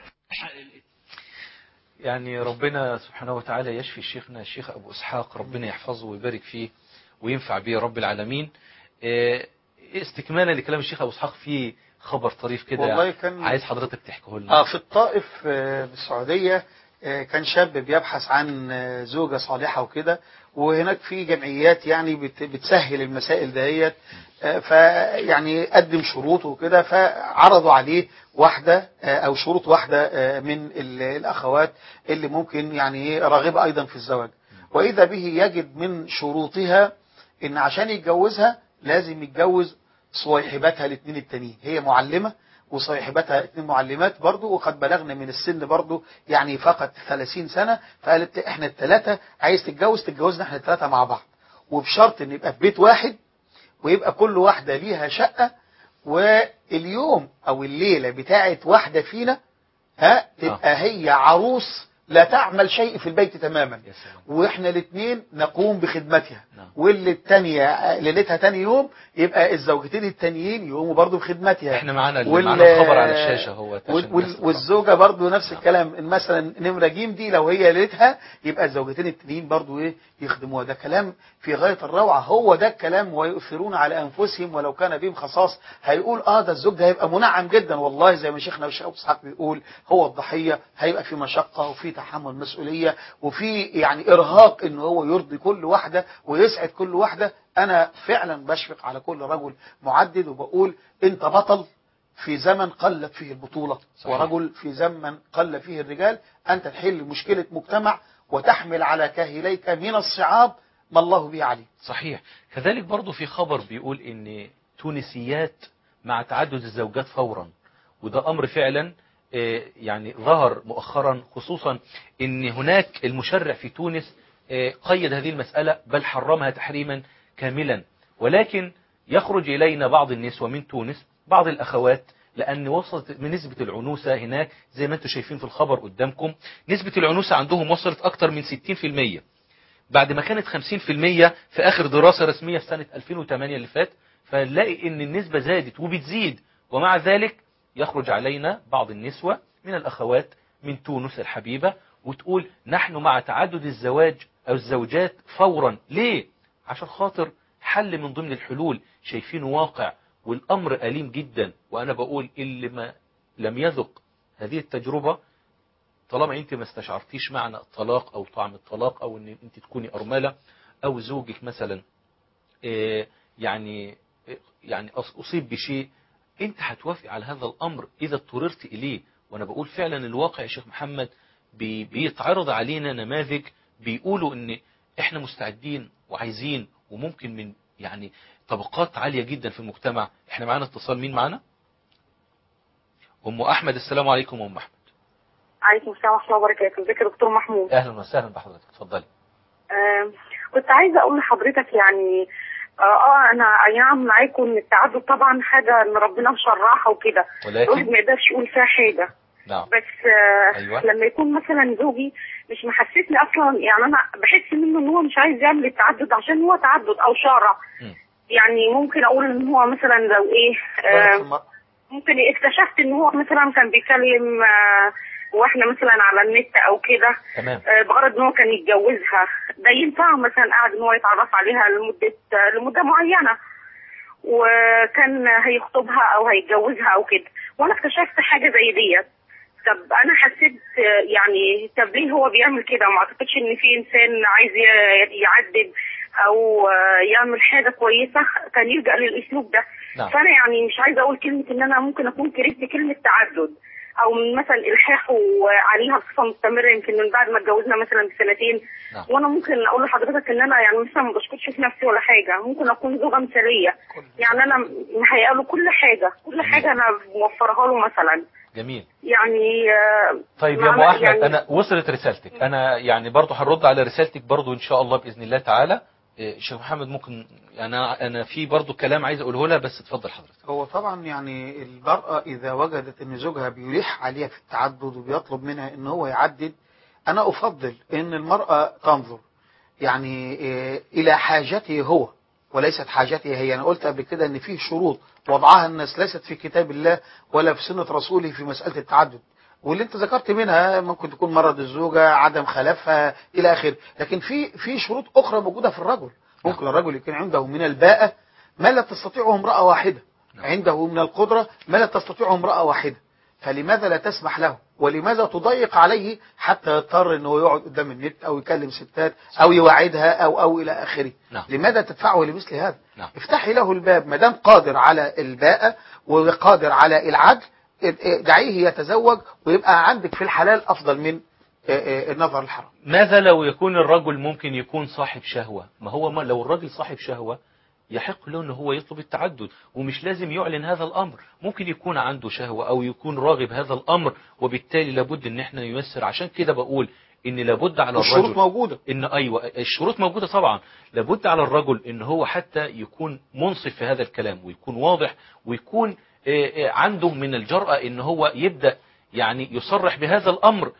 يعني ربنا سبحانه وتعالى يشفي شيخنا الشيخ أبو إسحاق ربنا يحفظه ويبارك فيه وينفع به رب العالمين إيه، استكمالا لكلام الشيخ أبو إسحاق في خبر طريف كده والله كان- عايز حضرتك تحكيه لنا اه في الطائف آه، بالسعودية آه، كان شاب بيبحث عن آه، زوجة صالحة وكده وهناك في جمعيات يعني بت- بتسهل المسائل دهيت آه، فيعني قدم شروطه وكده فعرضوا عليه واحدة آه، أو شروط واحدة آه، من ال- الأخوات اللي ممكن يعني إيه راغبة أيضا في الزواج وإذا به يجد من شروطها إن عشان يتجوزها لازم يتجوز صويحباتها الاثنين التانيين هي معلمة وصاحبتها اتنين معلمات برضو وقد بلغنا من السن برضو يعني فقط 30 سنة فقالت احنا الثلاثة عايز تتجوز تتجوزنا احنا الثلاثة مع بعض وبشرط ان يبقى في بيت واحد ويبقى كل واحدة ليها شقة واليوم او الليلة بتاعت واحدة فينا ها تبقى هي عروس لا تعمل شيء في البيت تماما يا سلام واحنا الاثنين نقوم بخدمتها نعم. واللي التانية ليلتها تاني يوم يبقى الزوجتين التانيين يقوموا برضه بخدمتها احنا معانا اللي وال- معانا الخبر على الشاشة هو وال- عشان وال- الناس تفهم. والزوجة برضه نفس الكلام إن مثلا نمرة جيم دي لو هي ليلتها يبقى الزوجتين التانيين برضه ايه يخدموها ده كلام في غاية الروعة هو ده الكلام ويؤثرون على أنفسهم ولو كان بهم خصاص هيقول اه ده الزوج ده هيبقى منعم جدا والله زي ما شيخنا الشيخ أبو اسحاق بيقول هو الضحية هيبقى في مشقة وفي تحمل مسؤولية وفي يعني إرهاق إن هو يرضي كل واحدة ويسعد كل واحدة أنا فعلا بشفق على كل رجل معدد وبقول أنت بطل في زمن قلت فيه البطولة صحيح. ورجل في زمن قل فيه الرجال أنت تحل مشكلة مجتمع وتحمل على كاهليك من الصعاب ما الله به عليم صحيح كذلك برضو في خبر بيقول ان تونسيات مع تعدد الزوجات فورا وده امر فعلا آه، يعني ظهر مؤخرا خصوصا ان هناك المشرع في تونس آه، قيد هذه المسألة بل حرمها تحريما كاملا ولكن يخرج إلينا بعض النسوة من تونس بعض الأخوات لأن وصلت من نسبة العنوسة هناك زي ما انتم شايفين في الخبر قدامكم نسبة العنوسة عندهم وصلت أكثر من 60% بعد ما كانت 50% في آخر دراسة رسمية في سنة 2008 اللي فات فنلاقي ان النسبة زادت وبتزيد ومع ذلك يخرج علينا بعض النسوة من الأخوات من تونس الحبيبة وتقول نحن مع تعدد الزواج أو الزوجات فورا ليه؟ عشان خاطر حل من ضمن الحلول شايفينه واقع والأمر أليم جدا وأنا بقول اللي ما لم يذق هذه التجربة طالما انت ما استشعرتيش معنى الطلاق او طعم الطلاق او ان انت تكوني ارمله او زوجك مثلا آه، يعني آه، يعني أص- اصيب بشيء انت هتوافق على هذا الامر اذا اضطررت اليه وانا بقول فعلا الواقع يا شيخ محمد بي- بيتعرض علينا نماذج بيقولوا ان احنا مستعدين وعايزين وممكن من يعني طبقات عالية جدا في المجتمع احنا معانا اتصال مين معانا ام احمد السلام عليكم ام احمد عليكم السلام ورحمة الله وبركاته ازيك يا دكتور محمود اهلا وسهلا بحضرتك اتفضلي آه كنت عايزة أقول لحضرتك يعني اه آه، أنا أي نعم معاكم إن التعدد طبعا حاجة إن ربنا مشرعها وكده الواحد ولكن ما يقدرش يقول فيها حاجة نعم بس آه أيوة. لما يكون مثلا زوجي مش محسسني أصلا يعني أنا بحس منه إن هو مش عايز يعمل التعدد عشان هو تعدد أو شرع مم. يعني ممكن أقول إن هو مثلا لو إيه آه ثم- ممكن اكتشفت ان هو مثلا كان بيكلم آه، واحنا مثلا على النت او كده تمام آه، بغرض ان هو كان يتجوزها ده ينفع مثلا قاعد ان هو يتعرف عليها لمده آه، لمده معينه وكان هيخطبها او هيتجوزها او كده وانا اكتشفت حاجه زي ديت طب انا حسيت آه، يعني طب ليه هو بيعمل كده ما اعتقدش ان في انسان عايز ي- يعدد او آه، يعمل حاجه كويسه كان يلجا للاسلوب ده نعم فانا يعني مش عايزه اقول كلمه ان انا ممكن اكون كرهت كلمه تعدد او او من مثلا الحاحه عليها بصفه مستمره يمكن من بعد ما اتجوزنا مثلا بسنتين نعم. وانا ممكن اقول لحضرتك ان انا يعني مثلا ما بشكرش في نفسي ولا حاجه ممكن اكون زوجه مثاليه يعني انا مهيئه له كل حاجه كل حاجه انا موفرها له مثلا جميل يعني آه، طيب يا معنى- ابو احمد يعني- انا وصلت رسالتك انا يعني برضو هنرد على رسالتك برضو ان شاء الله باذن الله تعالى إيه، شيخ محمد ممكن انا انا في برضو كلام عايز اقوله لها بس اتفضل حضرتك هو طبعا يعني المرأة إذا وجدت أن زوجها بيلح عليها في التعدد وبيطلب منها أن هو يعدد أنا أفضل أن المرأة تنظر يعني إيه، إلى حاجته هو وليست حاجته هي أنا قلت قبل كده أن فيه شروط وضعها الناس ليست في كتاب الله ولا في سنة رسوله في مسألة التعدد واللي انت ذكرت منها ممكن تكون مرض الزوجة عدم خلافها إلى آخره لكن في في شروط أخرى موجودة في الرجل ممكن الرجل يكون عنده من الباءة ما لا تستطيعه امرأة واحدة عنده من القدرة ما لا تستطيعه امرأة واحدة فلماذا لا تسمح له ولماذا تضيق عليه حتى يضطر انه يقعد قدام النت او يكلم ستات او يوعدها او او الى اخره نعم. لماذا تدفعه لمثل هذا نعم. افتحي له الباب ما دام قادر على الباءة وقادر على العدل دعيه يتزوج ويبقى عندك في الحلال افضل من آه، آه، النظر الحرام ماذا لو يكون الرجل ممكن يكون صاحب شهوة ما هو ما لو الرجل صاحب شهوة يحق له ان هو يطلب التعدد ومش لازم يعلن هذا الامر ممكن يكون عنده شهوة او يكون راغب هذا الامر وبالتالي لابد ان احنا نيسر عشان كده بقول ان لابد على والشروط الرجل موجودة ان ايوه الشروط موجوده طبعا لابد على الرجل ان هو حتى يكون منصف في هذا الكلام ويكون واضح ويكون آه، آه، عنده من الجرأة ان هو يبدأ يعني يصرح بهذا الامر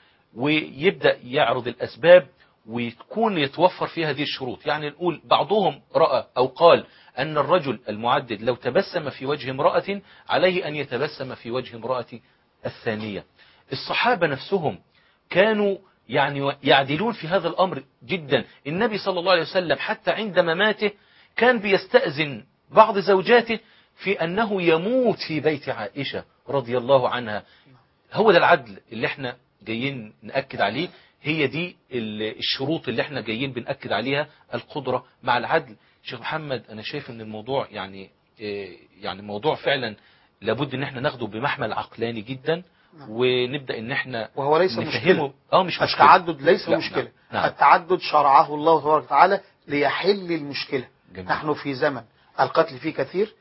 ويبدأ يعرض الاسباب ويكون يتوفر في هذه الشروط يعني نقول بعضهم رأى او قال ان الرجل المعدد لو تبسم في وجه امرأة عليه ان يتبسم في وجه امرأة الثانية الصحابة نفسهم كانوا يعني يعدلون في هذا الأمر جدا النبي صلى الله عليه وسلم حتى عند مماته كان بيستأذن بعض زوجاته في أنه يموت في بيت عائشة رضي الله عنها هو ده العدل اللي احنا جايين نأكد عليه هي دي ال- الشروط اللي احنا جايين بنأكد عليها القدرة مع العدل شيخ محمد أنا شايف أن الموضوع يعني إيه، يعني موضوع فعلا لابد ان احنا ناخده بمحمل عقلاني جدا ونبدأ ان احنا وهو ليس نفهمه مشكلة اه مش مشكلة التعدد ليس لا، مشكلة نعم. نعم. التعدد شرعه الله تبارك وتعالى ليحل المشكلة جميل. نحن في زمن القتل فيه كثير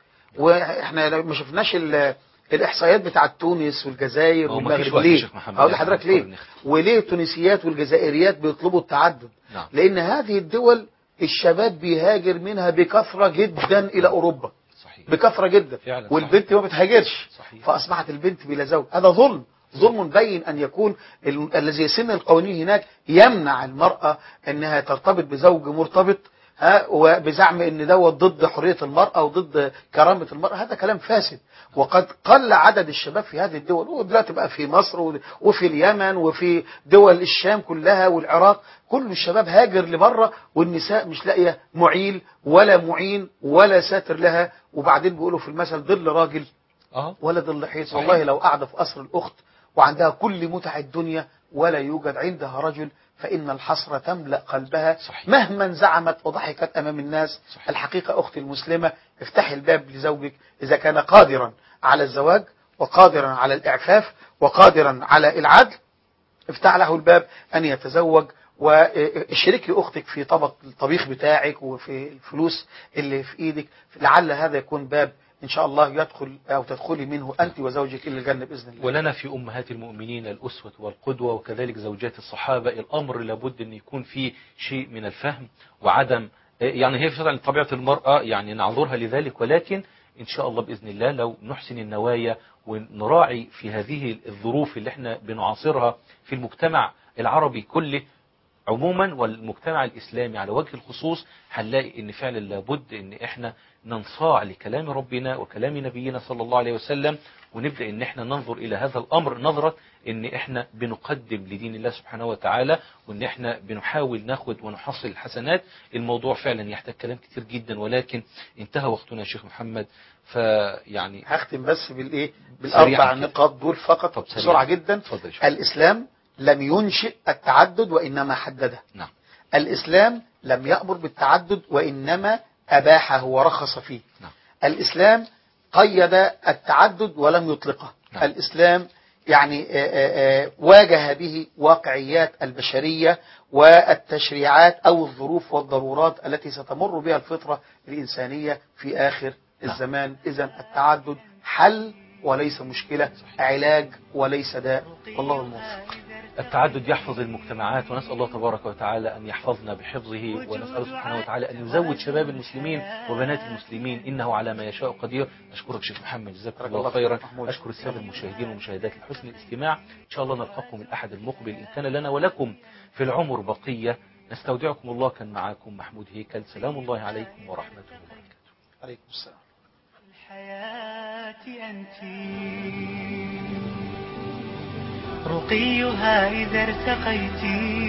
واحنا لو ما شفناش ال- الاحصائيات بتاعت تونس والجزائر هو ما فيش والمغرب وقت يا ليه شيخ محمد. هقول يعني لحضرتك هنحاول ليه نختم. وليه التونسيات والجزائريات بيطلبوا التعدد نعم. لان هذه الدول الشباب بيهاجر منها بكثرة جدا الى اوروبا صحيح بكثرة جدا فعلا صحيح. والبنت ما بتهاجرش صحيح. فأصبحت البنت بلا زوج هذا ظلم ظلم بين أن يكون ال- الذي يسن القوانين هناك يمنع المرأة أنها ترتبط بزوج مرتبط ها وبزعم ان دوت ضد حريه المراه وضد كرامه المراه هذا كلام فاسد وقد قل عدد الشباب في هذه الدول ودلوقتي بقى في مصر و- وفي اليمن وفي دول الشام كلها والعراق كل الشباب هاجر لبره والنساء مش لاقيه معيل ولا معين ولا ساتر لها وبعدين بيقولوا في المثل ظل راجل اه ولا ظل حيط صحيح. والله لو قاعده في قصر الاخت وعندها كل متع الدنيا ولا يوجد عندها رجل فإن الحسرة تملأ قلبها صحيح. مهما زعمت وضحكت أمام الناس صحيح. الحقيقة أختي المسلمة افتحي الباب لزوجك إذا كان قادرا على الزواج وقادرا على الإعفاف وقادرا على العدل افتح له الباب أن يتزوج واشركي أختك في طبق الطبيخ بتاعك وفي الفلوس اللي في إيدك لعل هذا يكون باب إن شاء الله يدخل أو تدخلي منه أنت وزوجك إلى الجنة بإذن الله ولنا في أمهات المؤمنين الأسوة والقدوة وكذلك زوجات الصحابة الأمر لابد أن يكون فيه شيء من الفهم وعدم يعني هي فعلا طبيعة المرأة يعني نعذرها لذلك ولكن إن شاء الله بإذن الله لو نحسن النوايا ونراعي في هذه الظروف اللي احنا بنعاصرها في المجتمع العربي كله عموما والمجتمع الإسلامي على وجه الخصوص هنلاقي ان فعلا لابد ان احنا ننصاع لكلام ربنا وكلام نبينا صلى الله عليه وسلم ونبدأ ان احنا ننظر الى هذا الامر نظرة ان احنا بنقدم لدين الله سبحانه وتعالى وان احنا بنحاول ناخد ونحصل الحسنات الموضوع فعلا يحتاج كلام كتير جدا ولكن انتهى وقتنا يا شيخ محمد فيعني هختم بس بالايه سريعاً بالاربع كده. نقاط دول فقط طب سريعاً. بسرعه جدا اتفضل يا شيخ. الاسلام لم ينشئ التعدد وانما حدده نعم الاسلام لم يامر بالتعدد وانما اباحه ورخص فيه نعم. الاسلام قيد التعدد ولم يطلقه نعم. الاسلام يعني آه، آه، آه، واجه به واقعيات البشرية والتشريعات أو الظروف والضرورات التي ستمر بها الفطرة الإنسانية في آخر الزمان إذا التعدد حل وليس مشكلة علاج وليس داء والله الموفق التعدد يحفظ المجتمعات ونسأل الله تبارك وتعالى أن يحفظنا بحفظه ونسأله سبحانه وتعالى أن يزود شباب المسلمين وبنات المسلمين إنه على ما يشاء قدير أشكرك شيخ محمد جزاك بارك الله الله خيرا فيك محمود. أشكر السادة المشاهدين والمشاهدات لحسن الاستماع إن شاء الله نلقاكم الأحد المقبل إن كان لنا ولكم في العمر بقية نستودعكم الله كان معاكم محمود هيكل سلام الله عليكم ورحمة الله وبركاته عليكم السلام الحياة أنت رقيها إذا ارتقيت